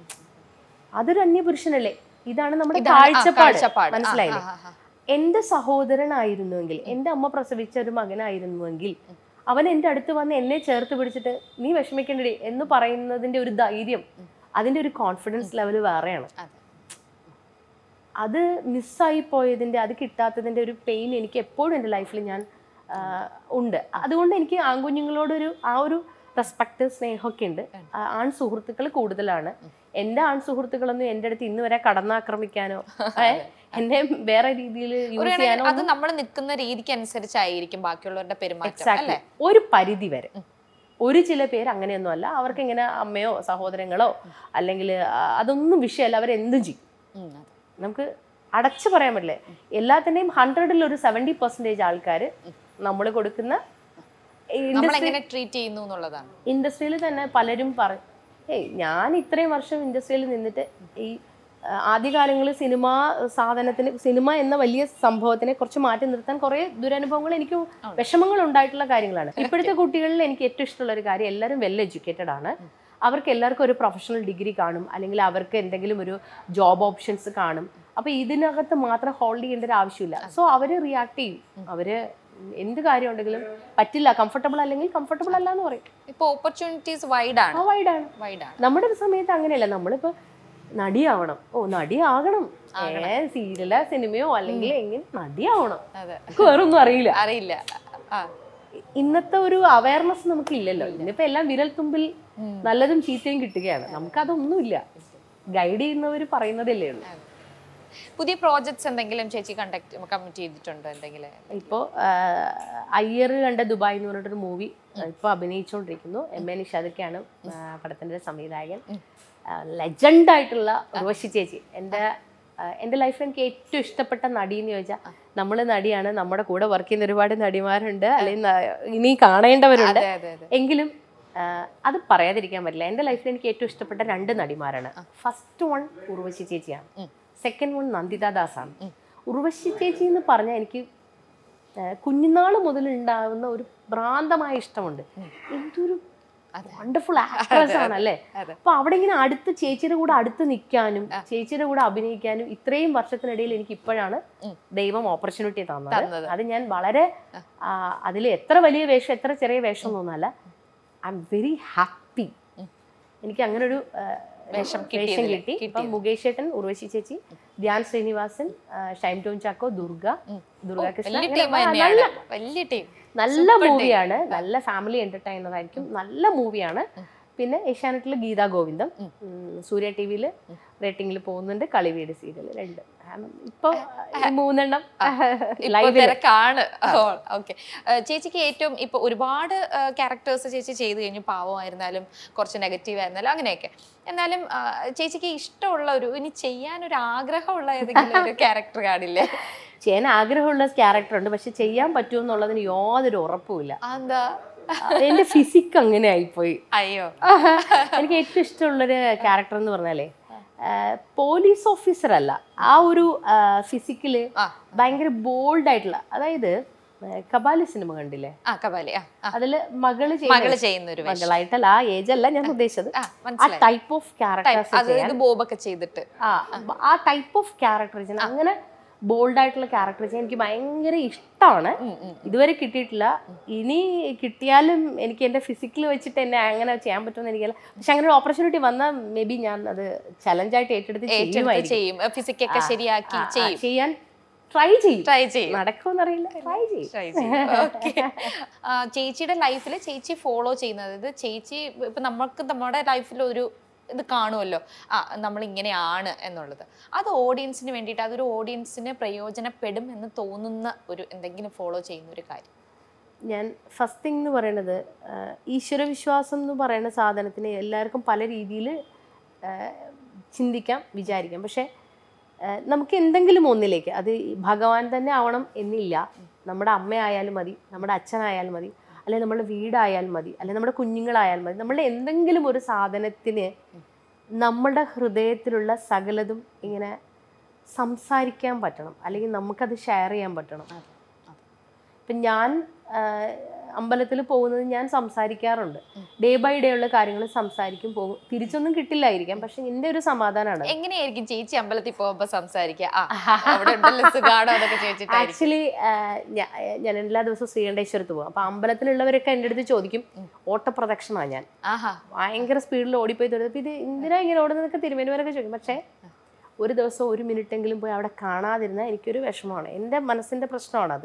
S1: അതൊരു അന്യപുരുഷനല്ലേ ഇതാണ് നമ്മുടെ
S2: ഇതാണ് ആ,
S1: കാഴ്ചപ്പാട്
S2: കാഴ്ചപ്പാട്. ആ,
S1: മനസ്സിലായില്ലേ
S2: ആ, ആ, ആ.
S1: എൻ്റെ സഹോദരനായിരുന്നുവെങ്കിൽ എൻ്റെ അമ്മ പ്രസവിച്ച ഒരു മകനായിരുന്നുവെങ്കിൽ അവൻ എൻ്റെ അടുത്ത് വന്ന് എന്നെ ചേർത്ത് പിടിച്ചിട്ട് നീ വിഷമിക്കണ്ടടി എന്ന് പറയുന്നതിൻ്റെ ഒരു ധൈര്യം അതിൻ്റെ ഒരു കോൺഫിഡൻസ് ലെവൽ വേറെയാണ്
S2: അതെ.
S1: അത് മിസ്സായി പോയതിൻ്റെ അത് കിട്ടാത്തതിൻ്റെ ഒരു പെയിൻ എനിക്ക് എപ്പോഴും എൻ്റെ ലൈഫിൽ ഞാൻ ആ, ഉണ്ട് അതുകൊണ്ട് എനിക്ക് ആൺകുഞ്ഞുങ്ങളോടൊരു ആ ഒരു റെസ്പെക്ട് സ്നേഹമൊക്കെ ഉണ്ട് ആ, ആൺ സുഹൃത്തുക്കൾ കൂടുതലാണ് എൻ്റെ ആൺ സുഹൃത്തുക്കളൊന്നും എൻ്റെ അടുത്ത് ഇന്ന് വരെ കടന്നാക്രമിക്കാനോ ഏ, എന്നെ വേറെ രീതിയിൽ
S2: ഒരു
S1: യൂസ്
S2: കണക്കിന്
S1: ചെയ്യാനോ
S2: അത് നമ്മൾ നിൽക്കുന്ന രീതിക്ക് അനുസരിച്ചായിരിക്കും ബാക്കിയുള്ളവരുടെ പെരുമാറ്റം
S1: എക്സാക്ട്ലി
S2: അല്ലേ
S1: ഒരു പരിധി വരെ ഒരു ചില പേര് അങ്ങനെയൊന്നും അല്ല അവർക്ക് ഇങ്ങനെ അമ്മയോ സഹോദരങ്ങളോ അല്ലെങ്കിൽ അതൊന്നും വിഷയമല്ല അവരെന്തും ചെയ്യും
S2: ഉം, അതെ.
S1: നമുക്ക് അടച്ചു പറയാൻ പറ്റില്ല എല്ലാത്തിൻ്റെയും ഹൺഡ്രഡിൽ ഒരു സെവൻറ്റി പെർസെൻറ്റേജ് ആൾക്കാർ നമ്മൾ കൊടുക്കുന്ന
S2: നമ്മൾ എങ്ങനെ ട്രീറ്റ് ചെയ്യുന്നു എന്നുള്ളതാണ്
S1: ഇൻഡസ്ട്രിയിൽ തന്നെ പലരും പറയും ഏയ് ഞാൻ ഇത്രയും വർഷം ഇൻഡസ്ട്രിയിൽ നിന്നിട്ട് ഈ ആ, ആദ്യകാലങ്ങളിൽ സിനിമ സാധനത്തിന് സിനിമ എന്ന വലിയ സംഭവത്തിനെ കുറച്ച് മാറ്റി നിർത്താൻ കുറേ ദുരനുഭവങ്ങൾ എനിക്ക് വിഷമങ്ങൾ ഉണ്ടായിട്ടുള്ള കാര്യങ്ങളാണ് ഇപ്പോഴത്തെ കുട്ടികളിൽ എനിക്ക് ഏറ്റവും ഇഷ്ടമുള്ള ഒരു കാര്യം എല്ലാവരും വെൽ എഡ്യൂക്കേറ്റഡ് ആണ് അവർക്ക് എല്ലാവർക്കും ഒരു പ്രൊഫഷണൽ ഡിഗ്രി കാണും അല്ലെങ്കിൽ അവർക്ക് എന്തെങ്കിലും ഒരു ജോബ് ഓപ്ഷൻസ് കാണും അപ്പോൾ ഇതിനകത്ത് മാത്രം ഹോൾഡ് ചെയ്യേണ്ട ഒരു ആവശ്യമില്ല സോ അവർ റിയാക്ട് ചെയ്യും അവർ എന്ത് കാര്യം ഉണ്ടെങ്കിലും പറ്റില്ല കംഫർട്ടബിൾ അല്ലെങ്കിൽ കംഫർട്ടബിൾ അല്ല എന്ന് പറയും
S2: ഇപ്പൊ ഓപ്പർച്യൂണിറ്റീസ് വൈഡ് ആണ്
S1: ആ വൈഡാണ്
S2: വൈഡ് ആണ്
S1: നമ്മുടെ ഒരു സമയത്ത് അങ്ങനെയല്ല നമ്മളിപ്പോ നടിയാവണം ഓ നടിയാകണം ഏ സീരിയലോ സിനിമയോ അല്ലെങ്കിൽ എങ്ങനെ നടിയാവണം
S2: അതെ
S1: നമുക്ക് വേറൊന്നും അറിയില്ല
S2: അറിയില്ല ആ
S1: ഇന്നത്തെ ഒരു അവയർനെസ് നമുക്ക് ഇല്ലല്ലോ ഇന്നിപ്പോ എല്ലാം വിരൽ തുമ്പിൽ നല്ലതും ചീത്തയും കിട്ടുകയാണ് നമുക്കതൊന്നുമില്ല ഗൈഡ് ചെയ്യുന്നവർ പറയുന്നതല്ലേ ഉള്ളൂ
S2: പുതിയ പ്രോജക്ട്സ് എന്തെങ്കിലും ചേച്ചി കണ്ടക്ട് കമ്മിറ്റ് ചെയ്തിട്ടുണ്ടോ എന്തെങ്കിലും
S1: ഇപ്പോൾ അയ്യർ കണ്ട ദുബായ് എന്ന് പറഞ്ഞിട്ടൊരു മൂവി ഇപ്പോൾ അഭിനയിച്ചുകൊണ്ടിരിക്കുന്നു എം എ നിഷാദൊക്കെയാണ് പടത്തിൻ്റെ സംവിധായകൻ ലെജൻഡ് ആയിട്ടുള്ള ഉർവശി ചേച്ചി എൻ്റെ ആ, എൻ്റെ ലൈഫിൽ എനിക്ക് ഏറ്റവും ഇഷ്ടപ്പെട്ട നടി എന്ന് ചോദിച്ചാൽ നമ്മൾ നടിയാണ് നമ്മുടെ കൂടെ വർക്ക് ചെയ്യുന്ന ഒരുപാട് നടിമാരുണ്ട് അല്ലെങ്കിൽ ന- ഇനി കാണേണ്ടവരുണ്ട്
S2: അതെ അതെ അതെ
S1: എങ്കിലും ആ, അത് പറയാതിരിക്കാൻ പറ്റില്ല എൻ്റെ ലൈഫിൽ എനിക്ക് ഏറ്റവും ഇഷ്ടപ്പെട്ട രണ്ട് നടിമാരാണ് ഫസ്റ്റ് വൺ ഉർവശി ചേച്ചിയാണ് സെക്കൻഡ് വൺ നന്ദിത ദാസാണ് ഉർവശി ചേച്ചി എന്ന് പറഞ്ഞാൽ എനിക്ക് കുഞ്ഞുനാൾ മുതൽ ഉണ്ടാകുന്ന ഒരു ഭ്രാന്തമായ ഇഷ്ടമുണ്ട് എന്തൊരു വണ്ടർഫുൾ ആക്ട്രസ് ആണ് അല്ലേ
S2: അതെ.
S1: അപ്പൊ അവിടെ ഇങ്ങനെ അടുത്ത് ചേച്ചിയുടെ കൂടെ അടുത്ത് നിൽക്കാനും ചേച്ചിയുടെ കൂടെ അഭിനയിക്കാനും ഇത്രയും വർഷത്തിനിടയിൽ എനിക്ക് ഇപ്പോഴാണ് ദൈവം ഓപ്പർച്യൂണിറ്റി തന്നത്
S2: തന്നത്.
S1: അത് ഞാൻ വളരെ അതിൽ എത്ര വലിയ വേഷം എത്ര ചെറിയ വേഷം ഒന്നുമല്ല ഐ എം വെരി ഹാപ്പി എനിക്ക് അങ്ങനെ ഒരു
S2: വേഷം
S1: വേഷം
S2: കിട്ടിയതില്,
S1: കിട്ടി ഇപ്പം മുകേഷ് ഏട്ടൻ ഉർവശി ചേച്ചി ധ്യാൻ ശ്രീനിവാസൻ ആ, ഷൈം ടോൺ ചാക്കോ ദുർഗ ദുർഗ കൃഷ്ണ
S2: വലിയ
S1: അങ്ങനെ
S2: ടീം
S1: ആ,
S2: തന്നെയാണ്
S1: നല്ല
S2: വലിയ ടീം
S1: നല്ല മൂവിയാണ് നല്ല ഫാമിലി എന്റർടൈനർ ആയിരിക്കും നല്ല മൂവിയാണ് പിന്നെ ഏഷ്യാനെറ്റിൽ ഗീതാ ഗോവിന്ദം ഉം, സൂര്യ ടി വിയിൽ റേറ്റിംഗിൽ പോകുന്നുണ്ട് കളിവീട് സീരിയൽ രണ്ട് കാരണം ഇപ്പൊ ഈ മൂന്നെണ്ണം
S2: ഇപ്പൊ
S1: ലൈവിൽ
S2: തിരക്കാണ് ഓക്കെ ചേച്ചിക്ക് ഏറ്റവും ഇപ്പൊ ഒരുപാട് ക്യാരക്ടേഴ്സ് ചേച്ചി ചെയ്തു കഴിഞ്ഞു പാവമായിരുന്നാലും കുറച്ച് നെഗറ്റീവ് ആയിരുന്നാലും അങ്ങനെയൊക്കെ എന്നാലും ആ, ചേച്ചിക്ക് ഇഷ്ടമുള്ള ഒരു ഇനി ചെയ്യാൻ ഒരു ആഗ്രഹമുള്ള ഏതെങ്കിലും ഒരു ക്യാരക്ടർ കാണില്ലേ
S1: ചെയ്യാൻ ആഗ്രഹമുള്ള ക്യാരക്ടർ ഉണ്ട് പക്ഷെ ചെയ്യാൻ പറ്റുമോ എന്നുള്ളതിന് യാതൊരു ഉറപ്പുമില്ല
S2: എന്താ
S1: എന്റെ ഫിസിക് അങ്ങനെ ആയിപ്പോയി
S2: അയ്യോ
S1: എനിക്ക് ഏറ്റവും ഇഷ്ടമുള്ളൊരു ക്യാരക്ടർ എന്ന് പറഞ്ഞാലേ പോലീസ് ഓഫീസർ അല്ല ആ ഒരു ഫിസിക്കല്
S2: ആ.
S1: ഭയങ്കര ബോൾഡ് ആയിട്ടുള്ള അതായത് ആ, കബാലി സിനിമ കണ്ടില്ലേ
S2: ആ കപാലി ആ ആ.
S1: അതില് മകള്
S2: മകള്
S1: ചെയ്യുന്ന
S2: ചെയ്യുന്ന ഒരു വേഷം
S1: മകളായിട്ടല്ല ആ ഏജ് അല്ല ഞാൻ ഉദ്ദേശിച്ചത്
S2: ആ
S1: ആ
S2: മനസ്സിലായി
S1: ടൈപ്പ് ഓഫ് ക്യാരക്ടേഴ്സ്
S2: അത് ഇത് ബോബൊക്കെ ചെയ്തിട്ട്
S1: ആ ആ ടൈപ്പ് ഓഫ് ക്യാരക്ടർ ചെയ്യാൻ അങ്ങനെ ബോൾഡ് ആയിട്ടുള്ള ക്യാരക്ടർ ചെയ്യാൻ എനിക്ക് ഭയങ്കര ഇഷ്ടമാണ്
S2: ഉം, ഉം.
S1: ഇതുവരെ കിട്ടിയിട്ടില്ല ഇനി കിട്ടിയാലും എനിക്ക് എൻ്റെ ഫിസിക്കൽ വെച്ചിട്ട് എന്നെ അങ്ങനെ ചെയ്യാൻ പറ്റുമെന്ന് എനിക്കല്ല പക്ഷെ അങ്ങനെ ഒരു ഓപ്പർച്യൂണിറ്റി വന്നാൽ മേ ബി ഞാൻ അത് ചലഞ്ചായിട്ട് ഏറ്റെടുത്ത്
S2: ഏറ്റെടുത്ത്
S1: ചെയ്യുമായിരിക്കും
S2: ചെയ്യും ഫിസിക്കൊക്കെ ശരിയാക്കി
S1: ആ, ആ,
S2: ചെയ്യും
S1: ചെയ്യാൻ ട്രൈ ചെയ്യും
S2: ട്രൈ ചെയ്യും
S1: നടക്കുമെന്നറിയില്ല ട്രൈ ചെയ്യും
S2: Try ചെയ്യും. Okay. ആ, ചേച്ചിയുടെ ലൈഫിൽ ചേച്ചി ഫോളോ ചെയ്യുന്നത് ഇത് ചേച്ചി ഇപ്പൊ നമ്മൾക്ക് നമ്മുടെ ലൈഫിൽ ഒരു ഇത് കാണുമല്ലോ ആ നമ്മൾ ഇങ്ങനെയാണ് എന്നുള്ളത് അത് ഓഡിയൻസിന് വേണ്ടിയിട്ട് അതൊരു ഓഡിയൻസിന് പ്രയോജനപ്പെടും എന്ന് തോന്നുന്ന ഒരു എന്തെങ്കിലും ഫോളോ ചെയ്യുന്ന ഒരു കാര്യം
S1: ഞാൻ ഫസ്റ്റ് തിങ് എന്ന് പറയണത് ആ, ഈശ്വരവിശ്വാസം എന്ന് പറയുന്ന സാധനത്തിന് എല്ലാവർക്കും പല രീതിയിൽ ചിന്തിക്കാം വിചാരിക്കാം പക്ഷേ ആ, നമുക്ക് എന്തെങ്കിലും ഒന്നിലേക്ക് അത് ഭഗവാൻ തന്നെ ആവണം എന്നില്ല നമ്മുടെ അമ്മയായാലും മതി നമ്മുടെ അച്ഛനായാലും മതി അല്ലെങ്കിൽ നമ്മുടെ വീടായാലും മതി അല്ലെങ്കിൽ നമ്മുടെ കുഞ്ഞുങ്ങളായാലും മതി നമ്മളുടെ എന്തെങ്കിലും ഒരു സാധനത്തിന് നമ്മളുടെ ഹൃദയത്തിലുള്ള സകലതും ഇങ്ങനെ സംസാരിക്കാൻ പറ്റണം അല്ലെങ്കിൽ നമുക്കത് ഷെയർ ചെയ്യാൻ പറ്റണം ഇപ്പം ഞാൻ അമ്പലത്തിൽ പോകുന്നത് ഞാൻ സംസാരിക്കാറുണ്ട് ഡേ ബൈ ഡേ ഉള്ള കാര്യങ്ങൾ സംസാരിക്കും പോകും തിരിച്ചൊന്നും കിട്ടില്ലായിരിക്കാം പക്ഷെ എൻ്റെ ഒരു സമാധാനമാണ്
S2: എങ്ങനെയായിരിക്കും ചേച്ചി അമ്പലത്തിൽ പോകുമ്പോ സംസാരിക്കുക ആ അവിടെ ഉണ്ടല്ലോ സുഖാണോ അതൊക്കെ ചോദിച്ചിട്ടായിരിക്കും
S1: ആക്ച്വലി ഞാൻ എല്ലാ ദിവസവും ശ്രീകണ്ഠേശ്വരത്ത് പോകും അപ്പോൾ അമ്പലത്തിലുള്ളവരൊക്കെ എൻ്റെ അടുത്ത് ചോദിക്കും ഓട്ടപ്രദക്ഷിണമാണ് ഞാൻ
S2: ആഹാ
S1: ഭയങ്കര സ്പീഡിൽ ഓടിപ്പോയി തൊഴുത് അപ്പോൾ ഇത് എന്തിനാ ഇങ്ങനെ ഓടുന്നതൊക്കെ തിരുമേനിവരൊക്കെ ചോദിക്കും പക്ഷേ ഒരു ദിവസം ഒരു മിനിറ്റെങ്കിലും പോയി അവിടെ കാണാതിരുന്നാൽ എനിക്കൊരു വിഷമമാണ് എൻ്റെ മനസ്സിൻ്റെ പ്രശ്നമാണത്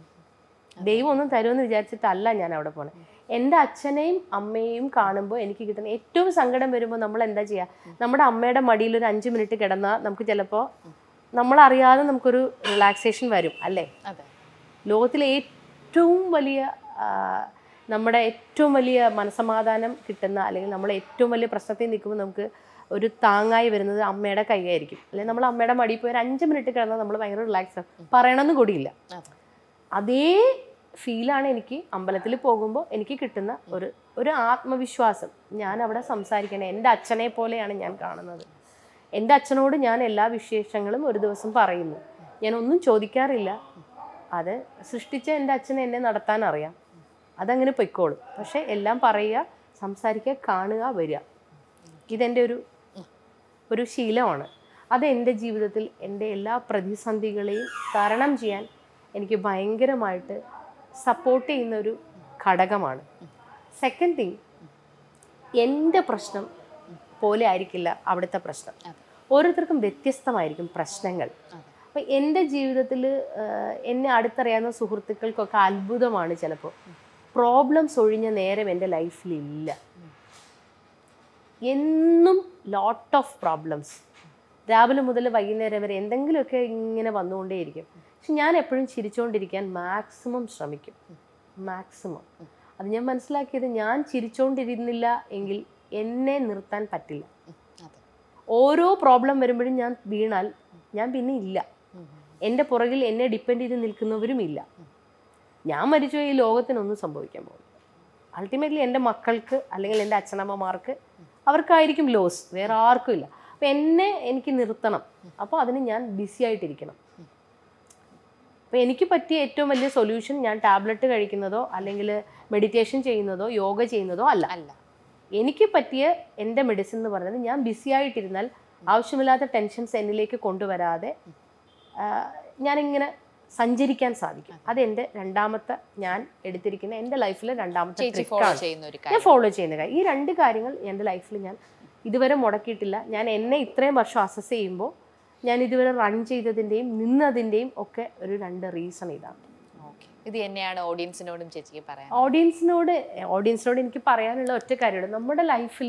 S1: ദൈവം ഒന്നും തരുമെന്ന് വിചാരിച്ചിട്ടല്ല ഞാൻ അവിടെ പോണത് എൻ്റെ അച്ഛനെയും അമ്മയെയും കാണുമ്പോൾ എനിക്ക് കിട്ടുന്ന ഏറ്റവും സങ്കടം വരുമ്പോൾ നമ്മൾ എന്താ ചെയ്യുക നമ്മുടെ അമ്മയുടെ മടിയിൽ ഒരു അഞ്ച് മിനിറ്റ് കിടന്നാൽ നമുക്ക് ചിലപ്പോൾ നമ്മളറിയാതെ നമുക്കൊരു റിലാക്സേഷൻ വരും അല്ലേ
S2: അതെ
S1: ലോകത്തിലെ ഏറ്റവും വലിയ ആ, നമ്മുടെ ഏറ്റവും വലിയ മനസമാധാനം കിട്ടുന്ന അല്ലെങ്കിൽ നമ്മൾ ഏറ്റവും വലിയ പ്രശ്നത്തിൽ നിൽക്കുമ്പോൾ നമുക്ക് ഒരു താങ്ങായി വരുന്നത് അമ്മയുടെ കൈയായിരിക്കും അല്ലെങ്കിൽ നമ്മൾ അമ്മയുടെ മടിയിൽ പോയി ഒരു അഞ്ച് മിനിറ്റ് കിടന്നാൽ നമ്മൾ ഭയങ്കര റിലാക്സ് ആവും പറയണമെന്ന് കൂടിയില്ല
S2: അതെ
S1: അതേ ഫീലാണ് എനിക്ക് അമ്പലത്തിൽ പോകുമ്പോൾ എനിക്ക് കിട്ടുന്ന ഒരു ഒരു ആത്മവിശ്വാസം ഞാൻ അവിടെ സംസാരിക്കണേ എൻ്റെ അച്ഛനെ പോലെയാണ് ഞാൻ കാണുന്നത് എൻ്റെ അച്ഛനോട് ഞാൻ എല്ലാ വിശേഷങ്ങളും ഒരു ദിവസം പറയുന്നു ഞാൻ ഒന്നും ചോദിക്കാറില്ല അത് സൃഷ്ടിച്ച എൻ്റെ അച്ഛനെ എന്നെ നടത്താൻ അറിയാം അതങ്ങനെ പൊയ്ക്കോളും പക്ഷേ എല്ലാം പറയുക സംസാരിക്കുക കാണുക വരിക ഇതെൻ്റെ ഒരു ഒരു ശീലമാണ് അത് എൻ്റെ ജീവിതത്തിൽ എൻ്റെ എല്ലാ പ്രതിസന്ധികളെയും തരണം ചെയ്യാൻ എനിക്ക് ഭയങ്കരമായിട്ട് സപ്പോർട്ട് ചെയ്യുന്ന ഒരു ഘടകമാണ് സെക്കൻഡ് തിങ് എൻ്റെ പ്രശ്നം പോലെ ആയിരിക്കില്ല അവിടുത്തെ പ്രശ്നം ഓരോരുത്തർക്കും വ്യത്യസ്തമായിരിക്കും പ്രശ്നങ്ങൾ അപ്പം എൻ്റെ ജീവിതത്തിൽ എന്നെ അടുത്തറിയാവുന്ന സുഹൃത്തുക്കൾക്കൊക്കെ അത്ഭുതമാണ് ചിലപ്പോൾ പ്രോബ്ലംസ് ഒഴിഞ്ഞ നേരം എൻ്റെ ലൈഫിലില്ല എന്നും ലോട്ട് ഓഫ് പ്രോബ്ലംസ് രാവിലെ മുതൽ വൈകുന്നേരം വരെ എന്തെങ്കിലുമൊക്കെ ഇങ്ങനെ വന്നുകൊണ്ടേയിരിക്കും പക്ഷെ ഞാൻ എപ്പോഴും ചിരിച്ചുകൊണ്ടിരിക്കാൻ മാക്സിമം ശ്രമിക്കും മാക്സിമം അത് ഞാൻ മനസ്സിലാക്കിയത് ഞാൻ ചിരിച്ചുകൊണ്ടിരുന്നില്ല എങ്കിൽ എന്നെ നിർത്താൻ പറ്റില്ല
S2: അതെ
S1: ഓരോ പ്രോബ്ലം വരുമ്പോഴും ഞാൻ വീണാൽ ഞാൻ പിന്നെ ഇല്ല എൻ്റെ പുറകിൽ എന്നെ ഡിപ്പെൻഡ് ചെയ്ത് നിൽക്കുന്നവരും ഇല്ല ഞാൻ മരിച്ചു ഈ ലോകത്തിനൊന്നും സംഭവിക്കാൻ പോകും അൾട്ടിമേറ്റ്ലി എൻ്റെ മക്കൾക്ക് അല്ലെങ്കിൽ എൻ്റെ അച്ഛനമ്മമാർക്ക് അവർക്കായിരിക്കും ലോസ് വേറെ ആർക്കും ഇല്ല അപ്പം എന്നെ എനിക്ക് നിർത്തണം അപ്പോൾ അതിന് ഞാൻ ബിസി ആയിട്ടിരിക്കണം അപ്പോൾ എനിക്ക് പറ്റിയ ഏറ്റവും വലിയ സൊല്യൂഷൻ ഞാൻ ടാബ്ലറ്റ് കഴിക്കുന്നതോ അല്ലെങ്കിൽ മെഡിറ്റേഷൻ ചെയ്യുന്നതോ യോഗ ചെയ്യുന്നതോ അല്ല
S2: അല്ല
S1: എനിക്ക് പറ്റിയ എൻ്റെ മെഡിസിൻ എന്ന് പറയുന്നത് ഞാൻ ബിസി ആയിട്ടിരുന്നാൽ ആവശ്യമില്ലാത്ത ടെൻഷൻസ് എന്നിലേക്ക് കൊണ്ടുവരാതെ ആ, ഞാനിങ്ങനെ സഞ്ചരിക്കാൻ സാധിക്കും അത് എൻ്റെ രണ്ടാമത്തെ ഞാൻ എടുത്തിരിക്കുന്ന എൻ്റെ ലൈഫിലെ രണ്ടാമത്തെ
S2: ചേച്ചി
S1: trick
S2: ഫോളോ
S1: ആണ്.
S2: ചെയ്യുന്ന ഒരു
S1: ഞാൻ
S2: കാര്യം
S1: ഫോളോ ചെയ്യുന്ന കാര്യം ഈ രണ്ട് കാര്യങ്ങൾ എൻ്റെ ലൈഫിൽ ഞാൻ ഇതുവരെ മുടക്കിയിട്ടില്ല ഞാൻ എന്നെ ഇത്രയും വർഷം അസസ് ചെയ്യുമ്പോൾ ഞാൻ ഇതുവരെ റൺ ചെയ്തതിൻ്റെയും നിന്നതിൻ്റെയും ഒക്കെ ഒരു രണ്ട് റീസൺ ഇതാണ്
S2: ഓക്കെ ഇത് തന്നെയാണ് ഓഡിയൻസിനോടും ചേച്ചിക്ക് പറയാൻ
S1: ഓഡിയൻസിനോട് ഓഡിയൻസിനോട് എനിക്ക് പറയാനുള്ള ഒറ്റ കാര്യമുള്ളൂ നമ്മുടെ ലൈഫിൽ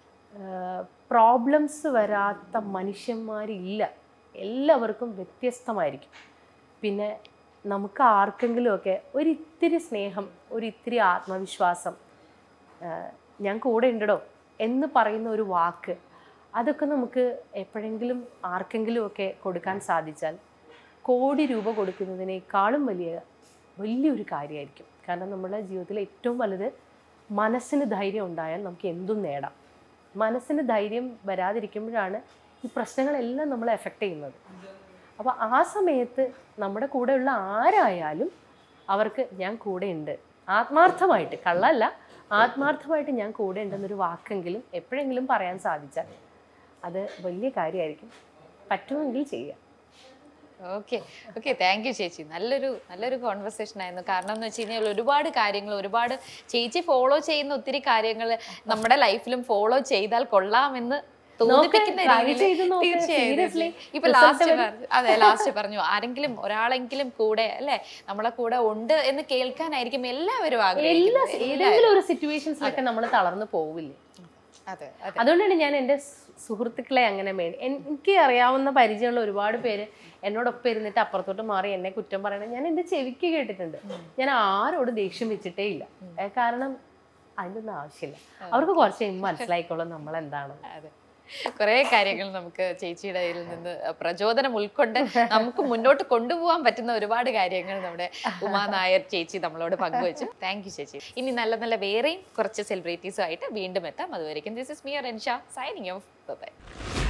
S1: പ്രോബ്ലംസ് വരാത്ത മനുഷ്യന്മാരില്ല എല്ലാവർക്കും വ്യത്യസ്തമായിരിക്കും പിന്നെ നമുക്ക് ആർക്കെങ്കിലുമൊക്കെ ഒരിത്തിരി സ്നേഹം ഒരിത്തിരി ആത്മവിശ്വാസം ആ, ഞാൻ കൂടെ ഉണ്ടടോ എന്ന് പറയുന്ന ഒരു വാക്ക് അതൊക്കെ നമുക്ക് എപ്പോഴെങ്കിലും ആർക്കെങ്കിലുമൊക്കെ കൊടുക്കാൻ സാധിച്ചാൽ കോടി രൂപ കൊടുക്കുന്നതിനേക്കാളും വലിയ വലിയൊരു കാര്യമായിരിക്കും കാരണം നമ്മുടെ ജീവിതത്തിലെ ഏറ്റവും വലുത് മനസ്സിന് ധൈര്യം ഉണ്ടായാൽ നമുക്ക് എന്തും നേടാം മനസ്സിന് ധൈര്യം വരാതിരിക്കുമ്പോഴാണ് ഈ പ്രശ്നങ്ങളെല്ലാം നമ്മളെ എഫക്റ്റ് ചെയ്യുന്നത് അപ്പോൾ ആ സമയത്ത് നമ്മുടെ കൂടെയുള്ള ആരായാലും അവർക്ക് ഞാൻ കൂടെ ഉണ്ട് ആത്മാർത്ഥമായിട്ട് കള്ളല്ല ആത്മാർത്ഥമായിട്ട് ഞാൻ കൂടെ ഉണ്ടെന്നൊരു വാക്കെങ്കിലും എപ്പോഴെങ്കിലും പറയാൻ സാധിച്ചാൽ അത് വലിയ കാര്യമായിരിക്കും പറ്റുമെങ്കിൽ ചെയ്യുക
S2: ഓക്കെ ഓക്കെ താങ്ക് യു ചേച്ചി നല്ലൊരു നല്ലൊരു കോൺവെർസേഷൻ ആയിരുന്നു കാരണം എന്ന് വെച്ച് കഴിഞ്ഞാൽ ഒരുപാട് കാര്യങ്ങൾ ഒരുപാട് ചേച്ചി ഫോളോ ചെയ്യുന്ന ഒത്തിരി കാര്യങ്ങൾ നമ്മുടെ ലൈഫിലും ഫോളോ ചെയ്താൽ കൊള്ളാമെന്ന് തോന്നിപ്പിക്കുന്ന
S1: try
S2: രീതിയിൽ
S1: ചെയ്ത് നോക്ക്.
S2: തീർച്ചയായും
S1: Seriously.
S2: തീർച്ചയായും. ഇപ്പൊ
S1: Result
S2: ലാസ്റ്റ്
S1: വരും.
S2: പറഞ്ഞു അതെ ലാസ്റ്റ് പറഞ്ഞു ആരെങ്കിലും ഒരാളെങ്കിലും കൂടെ അല്ലെ നമ്മളെ കൂടെ ഉണ്ട് എന്ന് കേൾക്കാനായിരിക്കും എല്ലാവരും
S1: എല്ലാ
S2: ആഗ്രഹിക്കുന്നത്
S1: ഏതെങ്കിലും ഒരു സിറ്റുവേഷൻസിലൊക്കെ നമ്മൾ തളർന്നു പോവില്ലേ
S2: അതെ അതെ
S1: അതുകൊണ്ടാണ് ഞാൻ എൻ്റെ സു- സുഹൃത്തുക്കളെ അങ്ങനെ മേടി എൻ- എനിക്ക് അറിയാവുന്ന പരിചയമുള്ള ഒരുപാട് പേര് എന്നോടൊപ്പം ഇരുന്നിട്ട് അപ്പുറത്തോട്ട് മാറി എന്നെ കുറ്റം പറയണം ഞാൻ എൻ്റെ ചെവിക്ക് കേട്ടിട്ടുണ്ട് ഞാൻ ആരോട് ദേഷ്യം വെച്ചിട്ടേ ഇല്ല ഏ, കാരണം അതിൻ്റെ ഒന്നും ആവശ്യമില്ല അവർക്ക് കുറച്ച് കഴിയുമ്പോൾ മനസ്സിലായിക്കോളും നമ്മൾ എന്താണ്
S2: അതെ കുറേ കാര്യങ്ങൾ നമുക്ക് ചേച്ചിയുടെ കയ്യിൽ നിന്ന് പ്രചോദനം ഉൾക്കൊണ്ട് നമുക്ക് മുന്നോട്ട് കൊണ്ടുപോകാൻ പറ്റുന്ന ഒരുപാട് കാര്യങ്ങൾ നമ്മുടെ ഉമാ നായർ ചേച്ചി നമ്മളോട് പങ്കുവച്ചു താങ്ക് യു ചേച്ചി ഇനി നല്ല നല്ല വേറെയും കുറച്ച് സെലിബ്രിറ്റീസും ആയിട്ട് വീണ്ടും എത്താം അതുവരെയും this is me Anisha signing off by